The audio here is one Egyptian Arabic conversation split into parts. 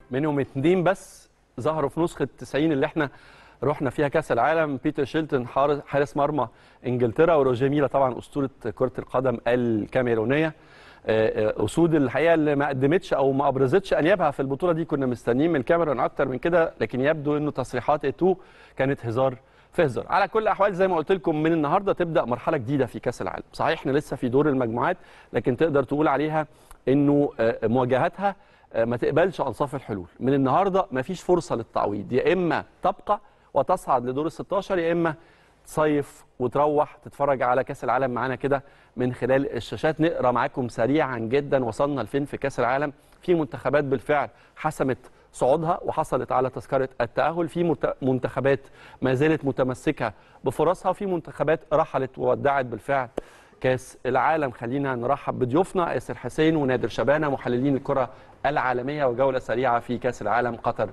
منهم اتنين بس ظهروا في نسخه 90 اللي احنا رحنا فيها كاس العالم بيتر شيلتون حارس حارس مرمى انجلترا وروجيه ميلا طبعا اسطوره كره القدم الكاميرونيه آه، آه، اسود الحقيقه اللي ما قدمتش او ما ابرزتش انيابها في البطوله دي كنا مستنيين من الكاميرون اكتر من كده لكن يبدو انه تصريحات ايتو كانت هزار في هزار على كل الاحوال زي ما قلت لكم من النهارده تبدا مرحله جديده في كاس العالم صحيح احنا لسه في دور المجموعات لكن تقدر تقول عليها انه آه، مواجهاتها آه، ما تقبلش انصاف الحلول من النهارده ما فيش فرصه للتعويض يا اما تبقى وتصعد لدور ال 16 يا اما تصيف وتروح تتفرج على كاس العالم معانا كده من خلال الشاشات نقرا معاكم سريعا جدا وصلنا لفين في كاس العالم في منتخبات بالفعل حسمت صعودها وحصلت على تذكره التاهل في مت- منتخبات ما زالت متمسكه بفرصها وفي منتخبات رحلت وودعت بالفعل كاس العالم خلينا نرحب بضيوفنا ياسر حسين ونادر شبانه محللين الكره العالميه وجوله سريعه في كاس العالم قطر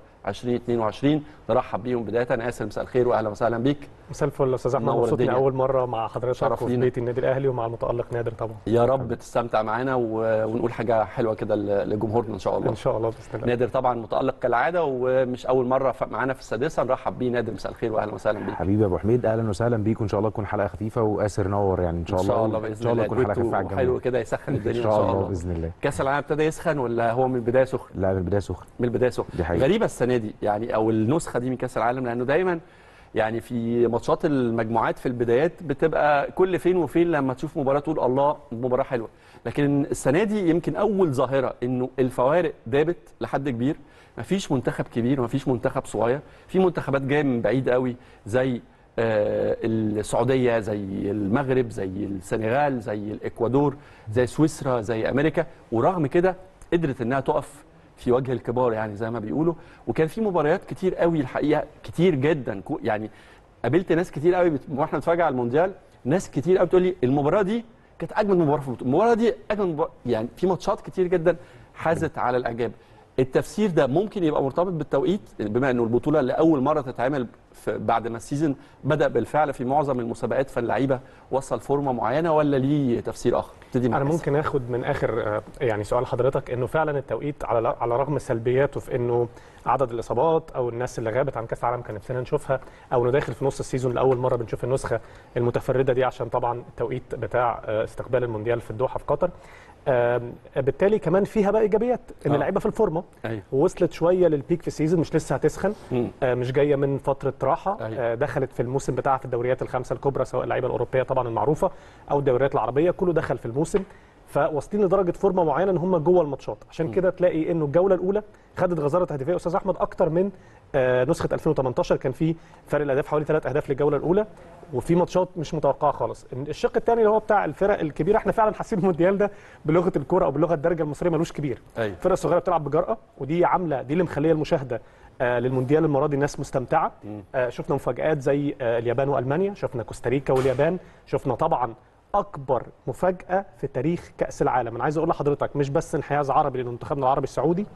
2022 نرحب بيهم بدايه ياسر مساء الخير واهلا وسهلا بيك مساء الفل يا استاذ احمد منور مبسوط اني الدنيا. اول مره مع حضرتك شرف وفي لينا. بيت النادي الاهلي ومع المتالق نادر طبعا يا رب تستمتع معانا و- ونقول حاجه حلوه كده ل- لجمهورنا ان شاء الله ان شاء الله باذن الله نادر طبعا متالق كالعاده ومش اول مره ف- معانا في السادسه نرحب بيه نادر مساء الخير واهلا وسهلا بيك حبيبي يا ابو حميد اهلا وسهلا بيك وان شاء الله تكون حلقه خفيفه واسر نور يعني ان شاء ان الله شاء الله ان باذن شاء الله الله تكون حلقه دويتو خفيفه على حلو الجمهور كده يسخن ان الدنيا شاء الله باذن الله كاس العالم ابتدى يسخن ولا هو من البدايه سخن لا من البدايه سخن من البدايه سخن دي حقيقة. غريبه السنه دي يعني او النسخه دي من كاس العالم لانه دايما يعني في ماتشات المجموعات في البدايات بتبقى كل فين وفين لما تشوف مباراه تقول الله مباراه حلوه لكن السنه دي يمكن اول ظاهره انه الفوارق دابت لحد كبير مفيش منتخب كبير مفيش منتخب صغير في منتخبات جايه من بعيد قوي زي آه، السعوديه زي المغرب زي السنغال زي الاكوادور زي سويسرا زي امريكا ورغم كده قدرت انها تقف في وجه الكبار يعني زي ما بيقولوا وكان في مباريات كتير قوي الحقيقه كتير جدا كو- يعني قابلت ناس كتير قوي بت... واحنا بنتفرج على المونديال ناس كتير قوي بتقول لي المباراه دي كانت اجمل مباراه في البطوله المباراه دي اجمل مباراه يعني في ماتشات كتير جدا حازت على الاعجاب التفسير ده ممكن يبقى مرتبط بالتوقيت بما انه البطوله لاول مره تتعمل في بعد ما السيزون بدا بالفعل في معظم المسابقات فاللعيبه وصل فورمه معينه ولا ليه تفسير اخر ابتدي انا معاك. ممكن اخد من اخر آه، يعني سؤال حضرتك انه فعلا التوقيت على على رغم سلبياته في انه عدد الاصابات او الناس اللي غابت عن كاس العالم كان نفسنا نشوفها او انه داخل في نص السيزون لاول مره بنشوف النسخه المتفرده دي عشان طبعا التوقيت بتاع آه، استقبال المونديال في الدوحه في قطر آم، بالتالي كمان فيها بقى ايجابيات ان آه. اللعيبه في الفورمه ايوه ووصلت شويه للبيك في السيزون مش لسه هتسخن مم. آه، مش جايه من فتره راحه أيوة. آه، دخلت في الموسم بتاعها في الدوريات الخمسه الكبرى سواء اللعيبه الاوروبيه طبعا المعروفه او الدوريات العربيه كله دخل في الموسم فواصلين لدرجه فورمه معينه ان هم جوه الماتشات عشان كده تلاقي انه الجوله الاولى خدت غزاره تهديفيه يا استاذ احمد اكتر من آه، نسخه 2018 كان في فرق الاهداف حوالي ثلاث اهداف للجوله الاولى وفي ماتشات مش متوقعه خالص الشق الثاني اللي هو بتاع الفرق الكبيره احنا فعلا حاسين المونديال ده بلغه الكوره او بلغه الدرجه المصريه ملوش كبير ايوه الفرق الصغيره بتلعب بجرأه ودي عامله دي اللي مخليه المشاهده آه للمونديال المره دي الناس مستمتعه آه شفنا مفاجآت زي آه اليابان والمانيا شفنا كوستاريكا واليابان شفنا طبعا اكبر مفاجاه في تاريخ كاس العالم انا عايز اقول لحضرتك مش بس انحياز عربي لمنتخبنا العربي السعودي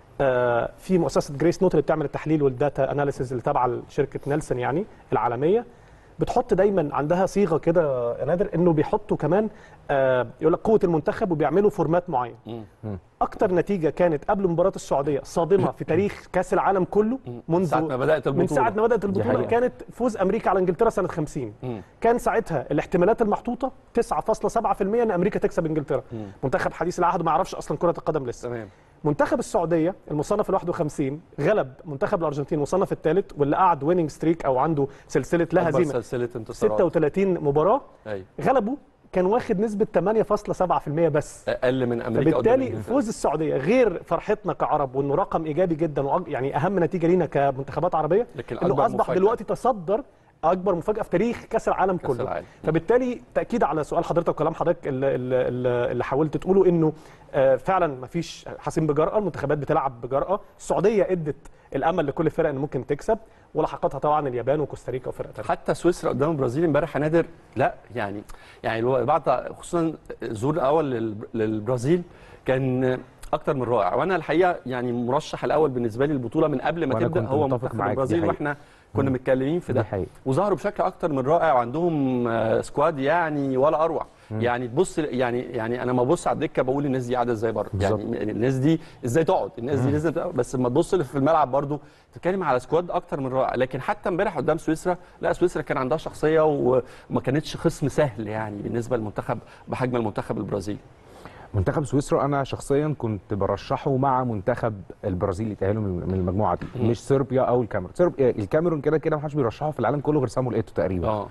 آه في مؤسسه جريس نوت اللي بتعمل التحليل والداتا اناليسيز اللي تابعه لشركه نيلسون يعني العالميه بتحط دايما عندها صيغه كده يا نادر انه بيحطوا كمان آه يقول لك قوه المنتخب وبيعملوا فورمات معين مم. اكتر نتيجه كانت قبل مباراه السعوديه صادمه في تاريخ كاس العالم كله منذ ساعة ما بدأت من البطولة. ساعه ما بدات البطوله حقيقة. كانت فوز امريكا على انجلترا سنه 50 مم. كان ساعتها الاحتمالات المحطوطه 9.7% ان امريكا تكسب انجلترا منتخب حديث العهد ما يعرفش اصلا كره القدم لسه تمام منتخب السعوديه المصنف ال 51 غلب منتخب الارجنتين المصنف الثالث واللي قعد ويننج ستريك او عنده سلسله لا أكبر هزيمه سلسله انتصارات 36 مباراه ايوه غلبوا كان واخد نسبه 8.7% بس اقل من امريكا قدام فبالتالي إنجلترا. فوز السعوديه غير فرحتنا كعرب وانه رقم ايجابي جدا وأج... يعني اهم نتيجه لينا كمنتخبات عربيه لكن انه أكبر اصبح مفاجأة. دلوقتي تصدر اكبر مفاجاه في تاريخ كاس العالم كأس كله العالم. فبالتالي تاكيد على سؤال حضرتك وكلام حضرتك اللي, اللي, اللي حاولت تقوله انه آه، فعلا مفيش حاسين بجرأه المنتخبات بتلعب بجرأه السعوديه ادت الامل لكل الفرق ان ممكن تكسب ولحقتها طبعا اليابان وكوستاريكا وفرق تانية حتى سويسرا قدام البرازيل امبارح يا نادر لا يعني يعني الو- بعد خصوصا الظهور الاول لل- للبرازيل كان اكتر من رائع وانا الحقيقه يعني مرشح الاول بالنسبه لي البطوله من قبل ما وأنا تبدا كنت هو متفق منتخب معاك، دي البرازيل حقيقة. واحنا كنا متكلمين في دي ده حقيقة. وظهروا بشكل اكتر من رائع وعندهم آه، سكواد يعني ولا اروع يعني تبص يعني يعني انا ما ببص على الدكه بقول الناس دي قاعده ازاي بره بالظبط. يعني الناس دي ازاي تقعد الناس دي لازم تقعد. بس لما تبص في الملعب برضو تتكلم على سكواد اكتر من رائع لكن حتى امبارح قدام سويسرا لا سويسرا كان عندها شخصيه وما كانتش خصم سهل يعني بالنسبه للمنتخب بحجم المنتخب البرازيلي منتخب سويسرا انا شخصيا كنت برشحه مع منتخب البرازيل يتاهلوا من من المجموعه دي مش صربيا او الكاميرون صربيا الكاميرون كده كده ما حدش بيرشحه في العالم كله غير سامويل ايتو تقريبا اه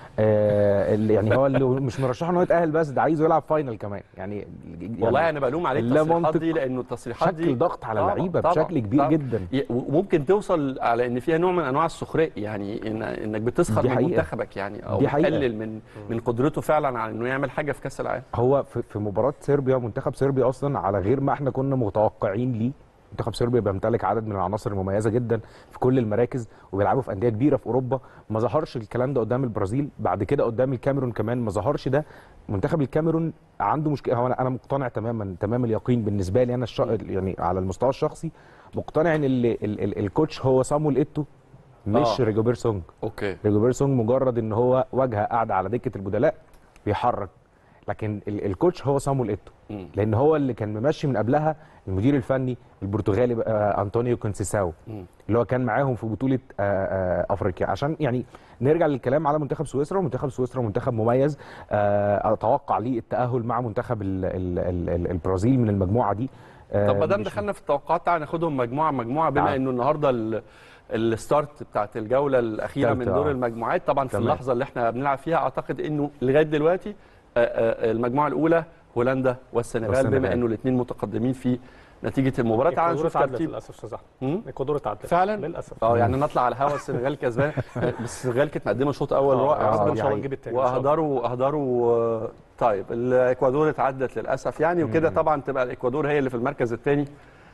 آه اللي يعني هو اللي مش مرشحه ان هو يتاهل بس ده عايزه يلعب فاينل كمان يعني والله انا بلوم عليه لا التصريحات منطق. دي لانه التصريحات دي شكل ضغط على طبعاً، اللعيبه طبعاً، بشكل كبير طبعاً. جدا ي- وممكن توصل على ان فيها نوع من انواع السخريه يعني إن انك بتسخر دي من حقيقة. منتخبك يعني او دي حقيقة. بتقلل من من قدرته فعلا على انه يعمل حاجه في كاس العالم هو في, في مباراه صربيا منتخب صربيا اصلا على غير ما احنا كنا متوقعين ليه منتخب صربيا بيمتلك عدد من العناصر المميزه جدا في كل المراكز وبيلعبوا في انديه كبيره في اوروبا ما ظهرش الكلام ده قدام البرازيل بعد كده قدام الكاميرون كمان ما ظهرش ده منتخب الكاميرون عنده مشكله هو انا انا مقتنع تماما تمام اليقين بالنسبه لي انا الش... يعني على المستوى الشخصي مقتنع ان ال... ال... ال... الكوتش هو صامويل ايتو مش آه. ريجوبير سونج اوكي ريجوبير سونج مجرد ان هو واجهه قاعده على دكه البدلاء بيحرك لكن ال- الكوتش هو صامويل ايتو مم. لان هو اللي كان ممشي من قبلها المدير الفني البرتغالي آه، انطونيو كونسيساو مم. اللي هو كان معاهم في بطوله آه، آه، افريقيا عشان يعني نرجع للكلام على منتخب سويسرا منتخب سويسرا منتخب مميز آه، اتوقع ليه التاهل مع منتخب ال- ال- ال- ال- البرازيل من المجموعه دي آه، طب ما دام مش- دخلنا في التوقعات تعالى ناخدهم مجموعه مجموعه بما تعال. انه النهارده ال- الستارت بتاعت الجوله الاخيره من التالتة، دور آه. المجموعات طبعا في تمام. اللحظه اللي احنا بنلعب فيها اعتقد انه لغايه دلوقتي آه، آه، المجموعه الاولى هولندا والسنغال والسنغال. بما انه الاثنين متقدمين في نتيجه المباراه تعال الاكوادور نشوف اتعدت ترتيب للاسف استاذ احمد مم؟ الاكوادور اتعدت فعلا؟ للاسف اه يعني نطلع على هوا السنغال كسبان بس السنغال كانت مقدمه شوط اول آه، رائع ربنا آه، ان شاء الله يعني نجيب التاني إن شاء الله. واهدروا اهدروا آه، طيب الاكوادور اتعدت للاسف يعني وكده طبعا تبقى الاكوادور هي اللي في المركز الثاني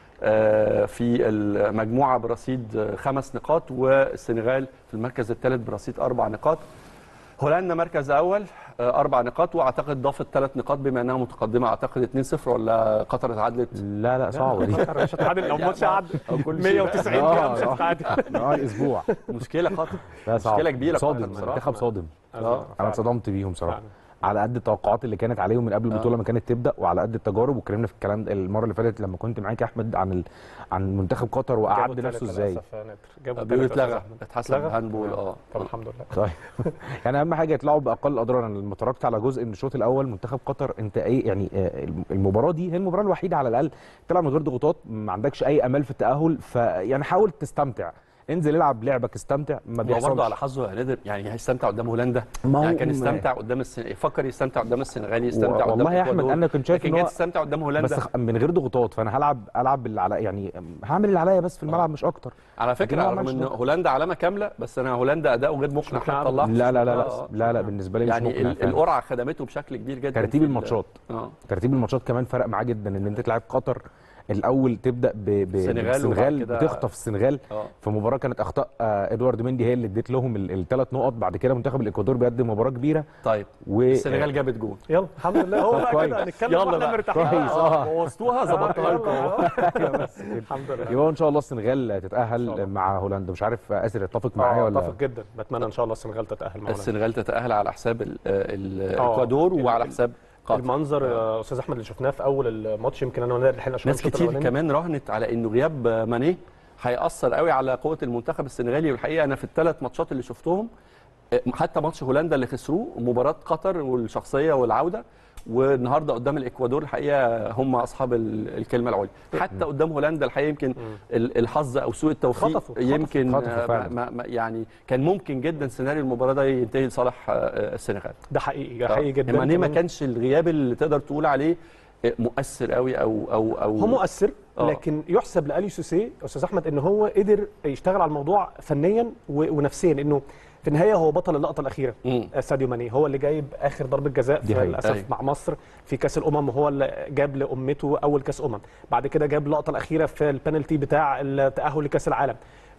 في المجموعه برصيد آه، خمس نقاط والسنغال في المركز الثالث برصيد اربع نقاط هولندا مركز اول آه، اربع نقاط واعتقد ضافت ثلاث نقاط بما انها متقدمه اعتقد 2-0 ولا قطر اتعادلت لا لا صعبه دي مش هتعادل لو الماتش قعد أو كل شيء 190 آه، دقيقه مش آه. هتتعادل اه الاسبوع مشكله خطر لا صعب مشكله كبيره فعلاً صادم بصراحة. منتخب صادم آه. انا اتصدمت بيهم صراحه فعلاً. على قد التوقعات اللي كانت عليهم من قبل البطوله ما كانت تبدا وعلى قد التجارب واتكلمنا في الكلام ده المره اللي فاتت لما كنت معاك يا احمد عن ال... عن منتخب قطر جابوا وقعد التالت نفسه ازاي للأسف يا نادر. جابوا بيقولوا التالت يا أستاذ اتلغى أحمد. اتحسب اتلغى؟ هاندبول اه طب الحمد لله طيب يعني اهم حاجه يطلعوا باقل اضرار انا لما اتفرجت على جزء من الشوط الاول منتخب قطر انت ايه يعني آه، المباراه دي هي المباراه الوحيده على الاقل تلعب من غير ضغوطات ما عندكش اي امال في التاهل فيعني حاول تستمتع انزل العب لعبك استمتع ما هو برضه بيحصلش على حظه يا نادر يعني هيستمتع قدام هولندا ما هو- يعني كان يستمتع قدام السن... يفكر يستمتع قدام السنغال يستمتع و- قدام والله يا أحمد الإكوادور. أنا كنت شايف لكن إن جاي هو- تستمتع قدام هولندا بس خ- من غير ضغوطات فانا هلعب العب اللي على يعني هعمل اللي عليا بس في الملعب مش اكتر على لكن فكره هو رغم مالوش ان ضغط. هولندا علامه كامله بس انا هولندا اداؤه غير مقنع مقنع حتى الله لا لا لا لا آه. لا, لا بالنسبه لي مش يعني مقنع ال- فعلاً. القرعه خدمته بشكل كبير جدا ترتيب في ال- الماتشات اه ترتيب الماتشات كمان فرق معاه جدا ان انت تلعب قطر الاول تبدا ب- ب- السنغال بالسنغال وبعد كده- بتخطف السنغال اه في مباراه كانت اخطاء آه، ادوارد مندي هي اللي اديت لهم الثلاث نقط بعد كده منتخب الاكوادور بيقدم مباراه كبيره طيب و السنغال جابت جول يلا الحمد لله هو بقى كويس. كده هنتكلم يلا واحنا بقى. مرتاحين كويس، آه. بوظتوها ظبطتها لكم الحمد لله يبقى ان شاء الله السنغال إن شاء تتاهل الله. مع هولندا مش عارف اسر يتفق معايا آه، ولا اتفق جدا بتمنى ان شاء الله السنغال تتاهل معانا السنغال تتاهل على حساب ال- ال- الاكوادور ال- وعلى ال- حساب قطر المنظر يا استاذ احمد اللي شفناه في اول الماتش يمكن انا ونادر لحقنا شويه ناس الشوط كتير الأولاني. كمان راهنت على انه غياب ماني هيأثر قوي على قوه المنتخب السنغالي والحقيقه انا في الثلاث ماتشات اللي شفتهم حتى ماتش هولندا اللي خسروه مباراه قطر والشخصيه والعوده والنهارده قدام الاكوادور الحقيقه هم اصحاب ال- الكلمه العليا حتى قدام هولندا الحقيقه يمكن ال- الحظ او سوء التوفيق خطفوا- خطفوا- يمكن خطفوا آه، فعلا. ما ما يعني كان ممكن جدا سيناريو المباراه ده ينتهي لصالح آه، السنغال ده حقيقي ده حقيقي جدا ماني ما كمان. كانش الغياب اللي تقدر تقول عليه آه، مؤثر قوي او او او هو مؤثر آه. لكن يحسب لالي سوسي استاذ احمد ان هو قدر يشتغل على الموضوع فنيا و- ونفسيا انه في النهايه هو بطل اللقطه الاخيره مم. آه، ساديو ماني هو اللي جايب اخر ضربه جزاء دي في حقيقة. للاسف أيوة. مع مصر في كاس الامم وهو اللي جاب لامته اول كاس امم بعد كده جاب اللقطه الاخيره في البنالتي بتاع التاهل لكاس العالم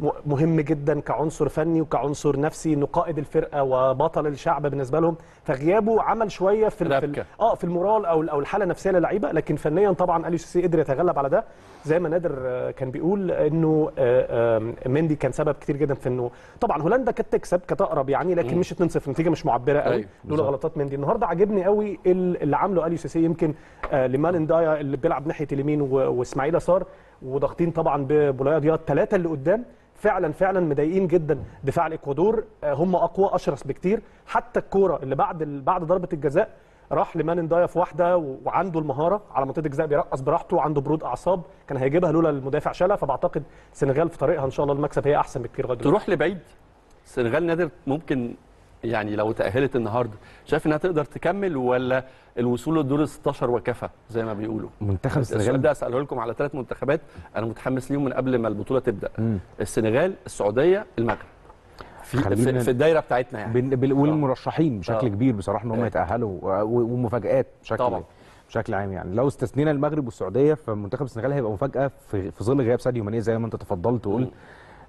م- مهم جدا كعنصر فني وكعنصر نفسي انه قائد الفرقه وبطل الشعب بالنسبه لهم فغيابه عمل شويه في ال- في ال- ربكة. اه في المورال او او الحاله النفسيه للعيبه لكن فنيا طبعا اليو سي قدر يتغلب على ده زي ما نادر آه، كان بيقول انه آه، آم، مندي كان سبب كتير جدا في انه طبعا هولندا كانت تكسب كانت اقرب يعني لكن مش 2-0 نتيجه مش معبره قوي أيوة، لولا غلطات مندي النهارده عجبني قوي ال- اللي عامله اليو سي يمكن آه، لمان دايا اللي بيلعب ناحيه اليمين و- واسماعيل يسار وضاغطين طبعا ببولايا دياب ثلاثه اللي قدام فعلا فعلا مضايقين جدا دفاع الاكوادور آه، هم اقوى اشرس بكتير حتى الكوره اللي بعد ال- بعد ضربه الجزاء راح لمان دايا في واحده و- وعنده المهاره على منطقه الجزاء بيرقص براحته وعنده برود اعصاب كان هيجيبها لولا المدافع شالها فبعتقد السنغال في طريقها ان شاء الله المكسب هي احسن بكتير لغايه دلوقتي. تروح لبعيد السنغال نادر ممكن يعني لو تأهلت النهارده شايف انها تقدر تكمل ولا الوصول للدور ال 16 وكفى زي ما بيقولوا منتخب السؤال السنغال ده اساله لكم على ثلاث منتخبات انا متحمس ليهم من قبل ما البطوله تبدا مم. السنغال السعوديه المغرب في خلينا- في, في الدايره بتاعتنا يعني بن- بال- والمرشحين بشكل آه. كبير بصراحه ان هم أيوة. يتاهلوا و- و- ومفاجات بشكل طبعاً. بشكل عام يعني لو استثنينا المغرب والسعوديه فمنتخب السنغال هيبقى مفاجاه في, في ظل غياب ساديو ماني زي ما انت تفضلت وقلت مم.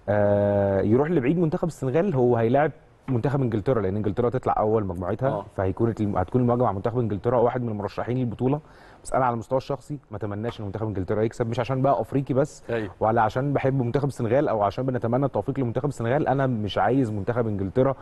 آه يروح لبعيد منتخب السنغال هو هيلاعب منتخب انجلترا لان انجلترا تطلع اول مجموعتها آه. فهيكون الم- هتكون المواجهه مع منتخب انجلترا واحد من المرشحين للبطوله بس انا على المستوى الشخصي ما اتمناش ان منتخب انجلترا يكسب مش عشان بقى افريقي بس ايوه ولا عشان بحب منتخب السنغال او عشان بنتمنى التوفيق لمنتخب السنغال انا مش عايز منتخب انجلترا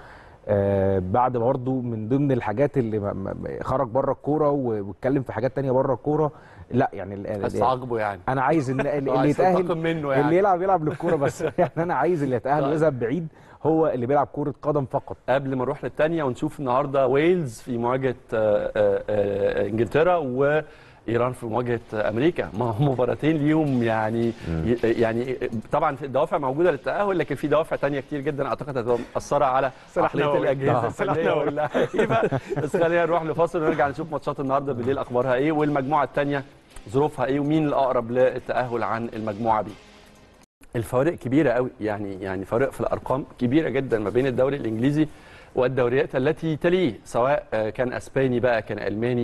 آه بعد برضه من ضمن الحاجات اللي ما- ما- ما- خرج بره الكوره و- واتكلم في حاجات تانية بره الكوره لا يعني ال- ال- بس عاقبه يعني انا عايز إن- اللي اللي عايز يتاهل تنتقم منه يعني اللي يلعب يلعب للكوره بس يعني انا عايز اللي يتاهل طيب. ويذهب بعيد هو اللي بيلعب كوره قدم فقط قبل ما نروح للثانيه ونشوف النهارده ويلز في مواجهه آه، آه، آه، انجلترا وايران في مواجهه امريكا ما هم مباراتين ليهم يعني يعني طبعا في دوافع موجوده للتاهل لكن في دوافع تانية كتير جدا اعتقد هتبقى مأثره على سلاح عقليه نووي. الاجهزه آه. الفنيه سلاح نووي. واللعيبه بس خلينا نروح لفاصل ونرجع نشوف ماتشات النهارده بالليل اخبارها ايه والمجموعه الثانيه ظروفها ايه ومين الاقرب للتاهل عن المجموعه دي الفوارق كبيره قوي يعني يعني فوارق في الارقام كبيره جدا ما بين الدوري الانجليزي والدوريات التي تليه سواء آه، كان اسباني بقى كان الماني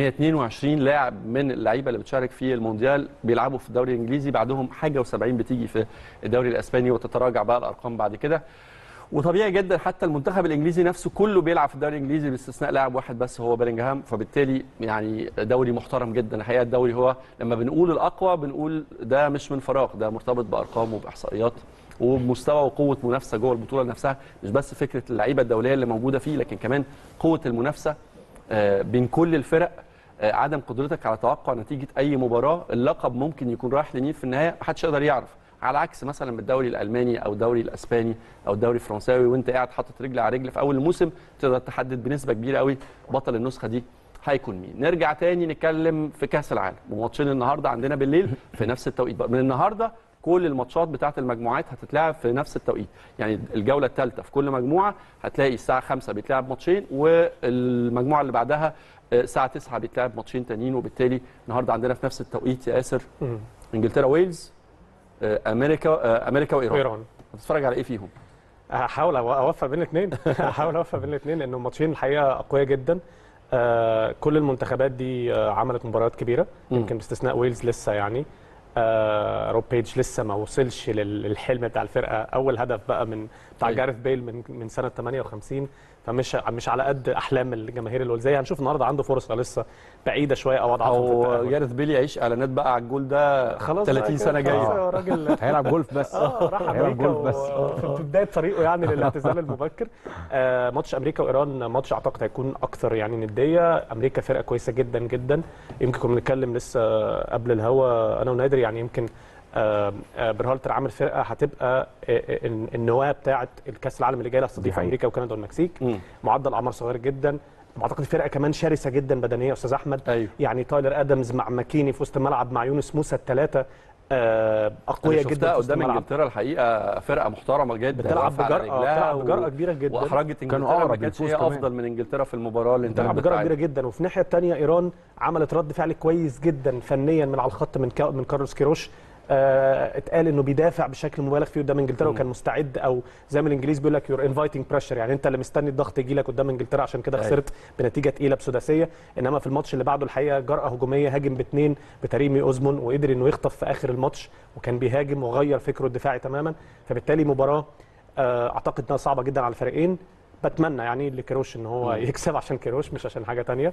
122 لاعب من اللعيبه اللي بتشارك في المونديال بيلعبوا في الدوري الانجليزي بعدهم حاجه و70 بتيجي في الدوري الاسباني وتتراجع بقى الارقام بعد كده وطبيعي جدا حتى المنتخب الانجليزي نفسه كله بيلعب في الدوري الانجليزي باستثناء لاعب واحد بس هو بيلينغهام فبالتالي يعني دوري محترم جدا الحقيقه الدوري هو لما بنقول الاقوى بنقول ده مش من فراغ ده مرتبط بارقام وباحصائيات وبمستوى وقوه منافسه جوه البطوله نفسها مش بس فكره اللعيبه الدوليه اللي موجوده فيه لكن كمان قوه المنافسه آه، بين كل الفرق آه، عدم قدرتك على توقع نتيجه اي مباراه اللقب ممكن يكون رايح لمين في النهايه محدش يقدر يعرف على عكس مثلا بالدوري الالماني او الدوري الاسباني او الدوري الفرنساوي وانت قاعد حاطط رجل على رجل في اول الموسم تقدر تحدد بنسبه كبيره قوي بطل النسخه دي هيكون مين نرجع تاني نتكلم في كاس العالم وماتشين النهارده عندنا بالليل في نفس التوقيت بقى. من النهارده كل الماتشات بتاعه المجموعات هتتلعب في نفس التوقيت يعني الجوله الثالثه في كل مجموعه هتلاقي الساعه 5 بيتلعب ماتشين والمجموعه اللي بعدها آه، الساعه 9 بيتلعب ماتشين تانيين وبالتالي النهارده عندنا في نفس التوقيت يا ياسر مم. انجلترا ويلز آه، امريكا آه، امريكا وايران ايران هتتفرج على ايه فيهم هحاول أو- اوفق بين الاثنين هحاول اوفق بين الاثنين لانه الماتشين الحقيقه اقوياء جدا آه كل المنتخبات دي آه عملت مباريات كبيره مم. يمكن باستثناء ويلز لسه يعني آه روب بيج لسه ما وصلش لل- للحلم بتاع الفرقه اول هدف بقى من بتاع أيوة. جاريث بيل من من سنه 58 فمش مش على قد احلام الجماهير الويلزيه هنشوف النهارده عنده فرصه لسه بعيده شويه او اضعف في او التأهل. جارث بيل يعيش اعلانات بقى على الجول ده خلاص 30 بقى سنه كده، خلاص جايه يا راجل هيلعب جولف بس اه راح هيلعب امريكا جولف بس و- في بدايه طريقه يعني للاعتزال المبكر آه ماتش امريكا وايران ماتش اعتقد هيكون اكثر يعني نديه امريكا فرقه كويسه جدا جدا يمكن كنا بنتكلم لسه قبل الهوا انا ونادر يعني يمكن آه آه برهالتر عامل فرقه هتبقى آه آه، النواه بتاعه الكاس العالم اللي جاي اللي دي هتستضيف حقيقة. امريكا وكندا والمكسيك مم. معدل اعمار صغير جدا اعتقد فرقه كمان شرسه جدا بدنيه استاذ احمد ايوه يعني تايلر ادمز مع ماكيني في وسط الملعب مع يونس موسى الثلاثه آه اقوياء أنا جدا شفتها في وسط قدام الملعب انجلترا الحقيقه فرقه محترمه جدا بتلعب واقفة على بجرأة رجلها بتلعب و- بجرأة كبيرة جدا واحرجت كانوا انجلترا ما أقرب كانتش للفوز هي كمان. افضل من انجلترا في المباراه اللي انتهت بتلعب بجرأة بالتعادل. كبيرة جدا وفي الناحية الثانية ايران عملت رد فعل كويس جدا فنيا من على الخط من كا... من كارلوس كيروش آه، اتقال انه بيدافع بشكل مبالغ فيه قدام انجلترا وكان مستعد او زي ما الانجليز بيقول لك يور انفايتنج بريشر يعني انت اللي مستني الضغط يجي لك قدام انجلترا عشان كده أيوة. خسرت بنتيجه تقيله بسداسيه انما في الماتش اللي بعده الحقيقه جرأه هجوميه هاجم باثنين بتريمي اوزمون وقدر انه يخطف في اخر الماتش وكان بيهاجم وغير فكره الدفاعي تماما فبالتالي مباراه آه، اعتقد انها صعبه جدا على الفريقين بتمنى يعني لكيروش ان هو مم. يكسب عشان كيروش مش عشان حاجه تانية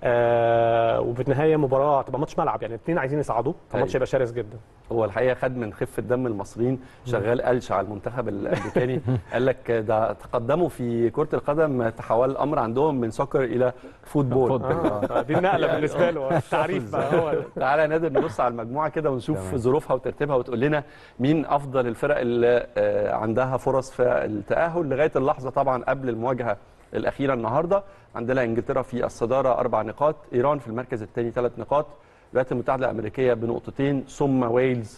آه وفي النهايه مباراه هتبقى ماتش ملعب يعني الاثنين عايزين يصعدوا فالماتش أيوة. هيبقى شرس جدا هو الحقيقه خد من خفه دم المصريين شغال قلش على المنتخب الامريكاني قال لك ده تقدموا في كره القدم تحول الامر عندهم من سoccer الى فوتبول فوتبول. آه دي النقله يعني بالنسبه له التعريف بقى هو تعالى يا نادر نبص على المجموعه كده ونشوف تمام. ظروفها وترتيبها وتقول لنا مين افضل الفرق اللي آه، عندها فرص في التاهل لغايه اللحظه طبعا قبل المواجهه الاخيره النهارده عندنا انجلترا في الصداره اربع نقاط ايران في المركز الثاني ثلاث نقاط الولايات المتحده الامريكيه بنقطتين ثم ويلز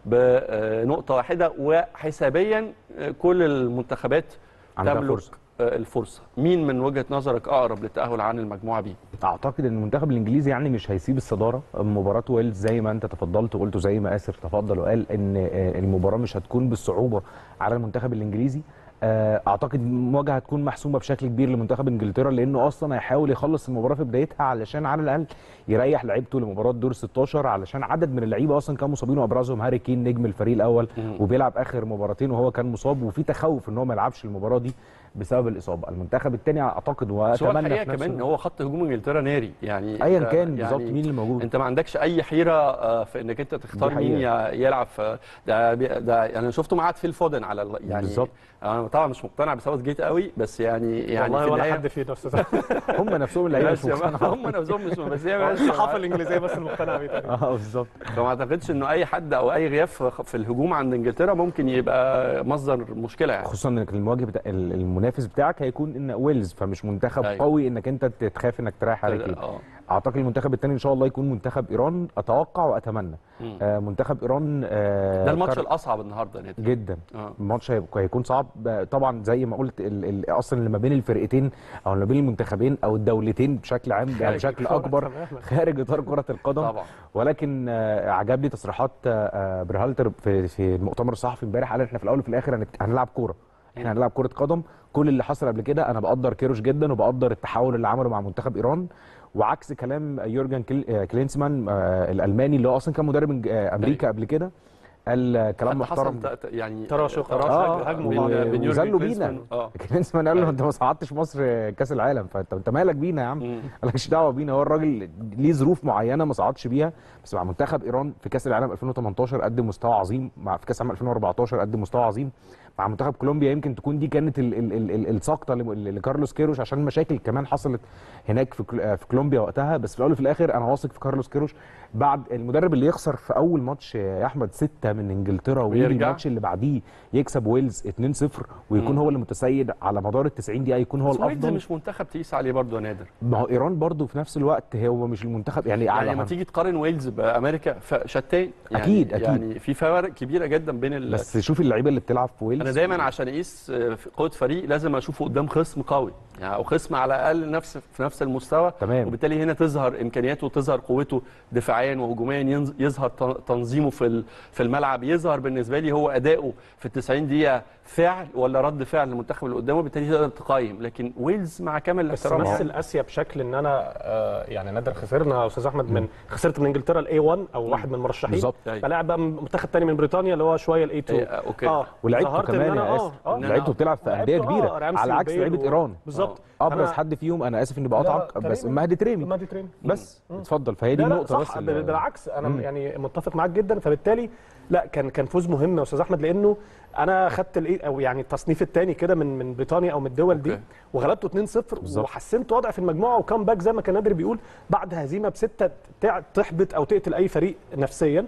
بنقطه واحده وحسابيا آه، كل المنتخبات عندها تملك فرصة. آه، الفرصه مين من وجهه نظرك اقرب للتاهل عن المجموعه بي اعتقد ان المنتخب الانجليزي يعني مش هيسيب الصداره مباراه ويلز زي ما انت تفضلت وقلت زي ما اسر تفضل وقال ان آه، المباراه مش هتكون بالصعوبه على المنتخب الانجليزي آه، اعتقد المواجهه هتكون محسومه بشكل كبير لمنتخب انجلترا لانه اصلا هيحاول يخلص المباراه في بدايتها علشان على الاقل يريح لعيبته لمباراه دور 16 علشان عدد من اللعيبه اصلا كانوا مصابين وابرزهم هاري كين نجم الفريق الاول مم. وبيلعب اخر مباراتين وهو كان مصاب وفي تخوف ان هو ما يلعبش المباراه دي بسبب الاصابه المنتخب الثاني اعتقد بس هو واتمنى الحقيقه في نفس كمان ان الوقت- هو خط هجوم انجلترا ناري يعني ايا أنت كان بالظبط يعني مين اللي موجود انت ما عندكش اي حيره آه، في انك انت تختار دي مين حقيقة. ي- يلعب في ده بي- ده انا شفته معاد في الفودن على ال- يعني بالظبط. انا طبعا مش مقتنع بساوث جيت قوي بس يعني يعني والله في ولا النهاية حد فينا استاذ هم نفسهم اللعيبه بس مش يا مقتنعة. هم نفسهم مش بس هي بس الصحافه الانجليزيه بس المقتنعه بيه تقريباً. اه بالظبط فما اعتقدش انه اي حد او اي غياب في في الهجوم عند انجلترا ممكن يبقى مصدر مشكله يعني خصوصا انك المواجه بتاع ال- المنافس بتاعك هيكون ان ويلز فمش منتخب أيوة. قوي انك انت تخاف انك تريح هاري كين اه اعتقد المنتخب الثاني ان شاء الله يكون منتخب ايران اتوقع واتمنى مم. آه منتخب ايران آه ده الماتش كر- الاصعب النهارده يا نادر جدا اه الماتش هيبقى- هيكون صعب آه، طبعا زي ما قلت ال ال اصلا اللي ما بين الفرقتين او اللي ما بين المنتخبين او الدولتين بشكل عام يعني بشكل الكرة اكبر تماماً. خارج اطار كره القدم طبعا ولكن آه، عجبني تصريحات آه، آه، برهالتر في في المؤتمر الصحفي امبارح قال احنا في الاول وفي الاخر هنت- هنلعب كوره احنا هنلعب كره قدم كل اللي حصل قبل كده انا بقدر كيروش جدا وبقدر التحول اللي عمله مع منتخب ايران وعكس كلام يورجن كل- آه، كلينسمان آه، الالماني اللي هو اصلا كان مدرب إنج- آه، امريكا قبل كده قال آه، كلام حتى حصل محترم ت- ت- يعني تراشق. تراشق آه، هجموا بين- بعض. بين يورجن وزلوا كلينسمان. بينا. اه كلينسمان قال له انت ما صعدتش مصر كاس العالم فانت انت مالك بينا يا عم مم. مالكش دعوه بينا هو الراجل ليه ظروف معينه ما صعدش بيها بس مع منتخب ايران في كاس العالم 2018 قدم مستوى عظيم مع في كاس العالم 2014 قدم مستوى عظيم مع منتخب كولومبيا يمكن تكون دي كانت ال ال ال ال السقطه ل- لكارلوس كيروش عشان مشاكل كمان حصلت هناك في كل- في كولومبيا وقتها بس في الاول وفي الاخر انا واثق في كارلوس كيروش بعد المدرب اللي يخسر في اول ماتش يا احمد سته من انجلترا ويجي ويرجع. الماتش اللي بعديه يكسب ويلز 2-0 ويكون مم. هو اللي متسيد على مدار ال 90 دقيقه يكون هو بس ويلز الافضل مش منتخب تقيس عليه برضه يا نادر ما هو ايران برضو في نفس الوقت هو مش المنتخب يعني, يعني على لما هم- تيجي تقارن ويلز بامريكا فشتان يعني أكيد، أكيد. يعني في فوارق كبيره جدا بين ال... بس شوف اللعيبه اللي بتلعب في ويلز انا دايما عشان اقيس آه، في قوه فريق لازم اشوفه قدام خصم قوي يعني او خصم على الاقل نفس في نفس المستوى تمام. وبالتالي هنا تظهر امكانياته تظهر قوته دفاعيا وهجوميا ينز- يظهر تن- تنظيمه في ال- في الملعب يظهر بالنسبه لي هو اداؤه في ال 90 دقيقه فعل ولا رد فعل للمنتخب اللي قدامه بالتالي تقدر تقيم لكن ويلز مع كامل بس الاحترام مثل اسيا بشكل ان انا آه يعني نادر خسرنا يا استاذ احمد من خسرت من انجلترا الاي 1 او واحد من المرشحين بالظبط. أيوة. فلاعب بقى منتخب تاني من بريطانيا اللي هو شويه الاي 2 إيه، آه، أوكي. ولعيبته ظهرت إن كمان أنا- يا آه، اسر آه. لعيبته بتلعب في انديه لعبته، كبيره آه، رامسي على عكس وبيل لعيبه و- ايران بالظبط ابرز فأنا- حد فيهم انا اسف اني لا، بقاطعك لا، بس تريمي. مهدي تريمي مهدي تريمي بس اتفضل فهي دي لا لا النقطه صح بس بال- اللي- بالعكس انا مم. يعني متفق معاك جدا فبالتالي لا كان كان فوز مهم يا استاذ احمد لانه انا خدت الايه او يعني التصنيف الثاني كده من من بريطانيا او من الدول دي أوكي. وغلبته 2-0 بالظبط. وحسنت وضعي في المجموعه وكام باك زي ما كان نادر بيقول بعد هزيمه بسته تع- تحبط او تقتل اي فريق نفسيا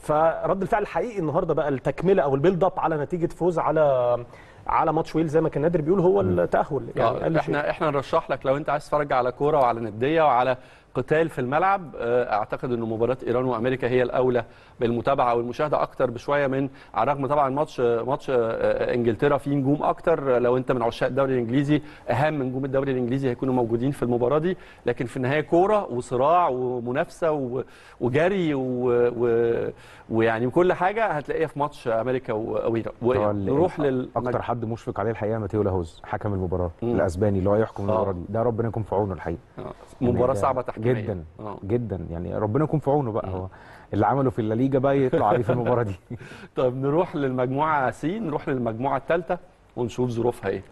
فرد الفعل الحقيقي النهارده بقى التكمله او البيلد اب على نتيجه فوز على على ماتش ويل زي ما كان نادر بيقول هو التاهل يعني آه، أقل شيء. احنا احنا نرشح لك لو انت عايز تتفرج على كوره وعلى نديه وعلى قتال في الملعب آه، اعتقد ان مباراه ايران وامريكا هي الاولى بالمتابعه والمشاهده اكتر بشويه من على الرغم طبعا ماتش ماتش آه، انجلترا فيه نجوم اكتر لو انت من عشاق الدوري الانجليزي اهم نجوم الدوري الانجليزي هيكونوا موجودين في المباراه دي لكن في النهايه كوره وصراع ومنافسه و- وجري و- و- ويعني كل حاجه هتلاقيها في ماتش امريكا و- وايران طبعاً نروح لل اكتر حد مشفق عليه الحقيقه ماتيو لاهوز حكم المباراه مم. الاسباني اللي هو يحكم آه. المباراه دي ده ربنا يكون في عونه الحقيقه آه، مباراه ده صعبه تحكيميا جدا آه. جدا يعني ربنا يكون في عونه بقى مم. هو اللي عمله في الليجا بقى يطلع عليه في المباراه دي طيب نروح للمجموعه سي نروح للمجموعه الثالثه ونشوف ظروفها ايه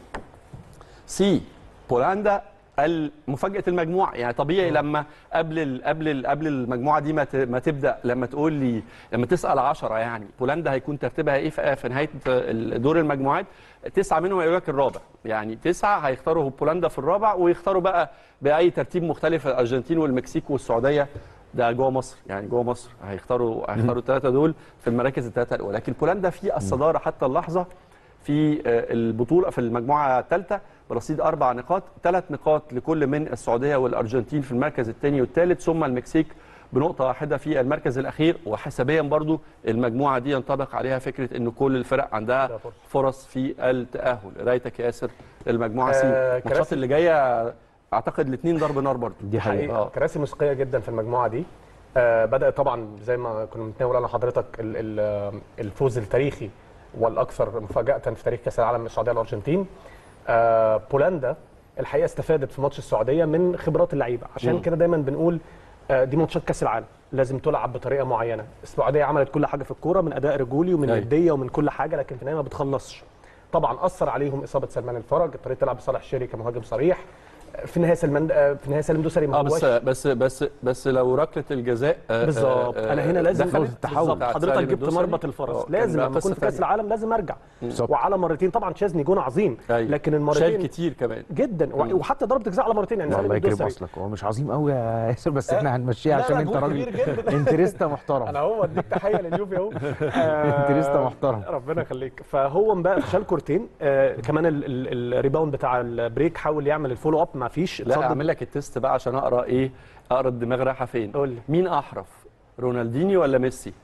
سي بولندا مفاجاه المجموعه يعني طبيعي لما قبل ال قبل ال قبل المجموعه دي ما ت- ما تبدا لما تقول لي لما تسال 10 يعني بولندا هيكون ترتيبها ايه في في نهايه ال- دور المجموعات تسعه منهم هيقول لك الرابع يعني تسعه هيختاروا بولندا في الرابع ويختاروا بقى باي ترتيب مختلف الارجنتين والمكسيك والسعوديه ده جوه مصر يعني جوه مصر هيختاروا هيختاروا الثلاثه دول في المراكز الثلاثه الاولى لكن بولندا في الصداره حتى اللحظه في آه، البطوله في المجموعه الثالثه برصيد اربع نقاط ثلاث نقاط لكل من السعوديه والارجنتين في المركز الثاني والثالث ثم المكسيك بنقطه واحده في المركز الاخير وحسابيا برضو المجموعه دي ينطبق عليها فكره ان كل الفرق عندها ده فرصة. فرص في التاهل قرايتك يا ياسر المجموعه سي آه، الماتشات كراسي. اللي جايه اعتقد الاثنين ضرب نار برضو دي حقيقه حقيقة آه. كراسي موسيقية جدا في المجموعة دي آه بدأت طبعا زي ما كنا بنتناول انا حضرتك ال- ال- الفوز التاريخي والاكثر مفاجأة في تاريخ كأس العالم من السعودية والارجنتين آه بولندا الحقيقة استفادت في ماتش السعودية من خبرات اللعيبة عشان مم. كده دايما بنقول آه دي ماتشات كأس العالم لازم تلعب بطريقة معينة السعودية عملت كل حاجة في الكورة من أداء رجولي ومن أيوة. ندية ومن كل حاجة لكن في النهاية ما بتخلصش طبعا أثر عليهم إصابة سلمان الفرج اضطريت تلعب بصالح الشيري كمهاجم صريح في النهايه سلمان آه، في النهايه سالم دوسري ما اه هوش بس بس بس بس لو ركله الجزاء آه، بالظبط آه، انا هنا لازم دخلت التحول. بالظبط بتاعت حضرتك سالم جبت الدوسري. مربط آه، الفرس كان لازم بقى لما قصة كنت في كاس تانية. العالم لازم ارجع بالظبط. وعلى مرتين طبعا تشيزني جون عظيم أيوة. لكن شال المرتين كتير كمان جدا و- وحتى ضربه جزاء على مرتين يعني سالم الله يكرم الدوسري اصلك هو مش عظيم قوي يا ياسر بس احنا هنمشيها لا، عشان لا، انت جول راجل كبير جدا. انتريستا محترم انا هو اديك تحيه لليوفي اهو آه، انتريستا محترم. ربنا يخليك فهو بقى شال كورتين آه كمان ال- ال- الريباوند بتاع البريك حاول يعمل الفولو اب ما فيش لا اتصدم. اعمل لك التيست بقى عشان اقرا ايه اقرا الدماغ رايحه فين قول لي. مين احرف رونالدينيو ولا ميسي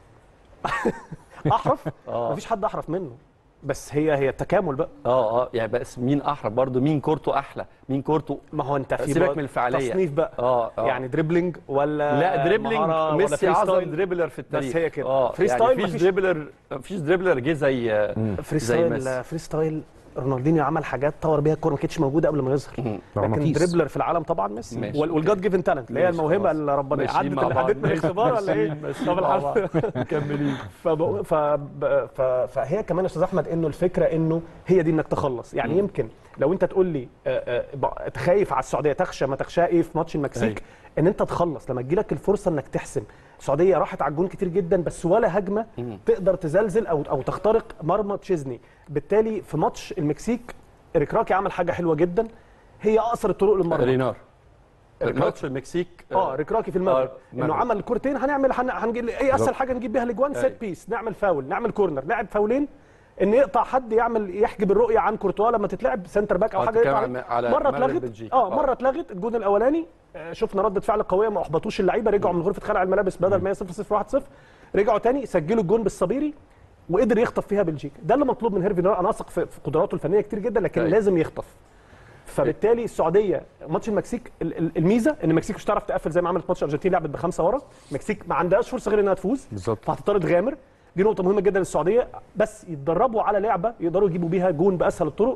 احرف آه. مفيش حد احرف منه بس هي هي التكامل بقى اه اه يعني بس مين احرف برضو مين كورته احلى مين كورته ما هو انت في سيبك بقى من الفعالية. تصنيف بقى اه اه يعني دريبلينج ولا لا دريبلينج مهارة ولا ميسي فري اعظم ستايل؟ دريبلر في التاريخ هي كده. اه فري يعني ستايل مفيش مفيش- دريبلر مفيش دريبلر جه زي فري زي ميسي. ستايل فري ستايل رونالدينيو عمل حاجات طور بيها الكوره ما كانتش موجوده قبل ما يظهر مم. لكن مغناطيس. دريبلر في العالم طبعا ميسي ماشي، وال- والجاد جيفن تالنت اللي هي ماشي، الموهبه خلاص. اللي ربنا ماشيين عدت مع بعض. عدت من الاختبار ولا ايه؟ ماشيين- ماشيين طب مع الحمد بعض. مكملين فب... ف... ف... فهي كمان يا استاذ احمد انه الفكره انه هي دي انك تخلص يعني مم. يمكن لو انت تقول لي آه، آه، ب- خايف على السعوديه تخشى ما تخشى ايه في ماتش المكسيك أيوة. ان انت تخلص لما تجيلك الفرصه انك تحسم السعوديه راحت على الجون كتير جدا بس ولا هجمه مم. تقدر تزلزل او او تخترق مرمى تشيزني بالتالي في ماتش المكسيك ريكراكي عمل حاجه حلوه جدا هي اقصر الطرق للمرمى رينار ريكراكي. ماتش المكسيك اه ريكراكي في المغرب آه، انه المغرب. عمل كورتين هنعمل هن... هنجي... ايه اسهل بالظبط. حاجه نجيب بيها الاجوان أيوة. سيت بيس نعمل فاول نعمل كورنر لعب فاولين ان يقطع حد يعمل يحجب الرؤيه عن كورتوا لما تتلعب سنتر باك او آه، حاجه تتكلم يقطع عن- عليه. على مره مغرب اتلغت بلجيكا. اه آه. مره اتلغت الجون الاولاني آه، شفنا رده فعل قويه ما احبطوش اللعيبه رجعوا من غرفه خلع الملابس بدل ما هي 0 0 1 0 رجعوا تاني سجلوا الجون بالصبيري وقدر يخطف فيها بلجيكا ده اللي مطلوب من هيرفي نار انا اثق في في قدراته الفنيه كتير جدا لكن أيوة. لازم يخطف فبالتالي السعوديه ماتش المكسيك ال- ال- الميزه ان المكسيك مش هتعرف تقفل زي ما عملت ماتش الارجنتين لعبت بخمسه ورا المكسيك ما عندهاش فرصه غير انها تفوز بالظبط. فهتضطر تغامر دي نقطه مهمه جدا للسعوديه بس يتدربوا على لعبه يقدروا يجيبوا بيها جون باسهل الطرق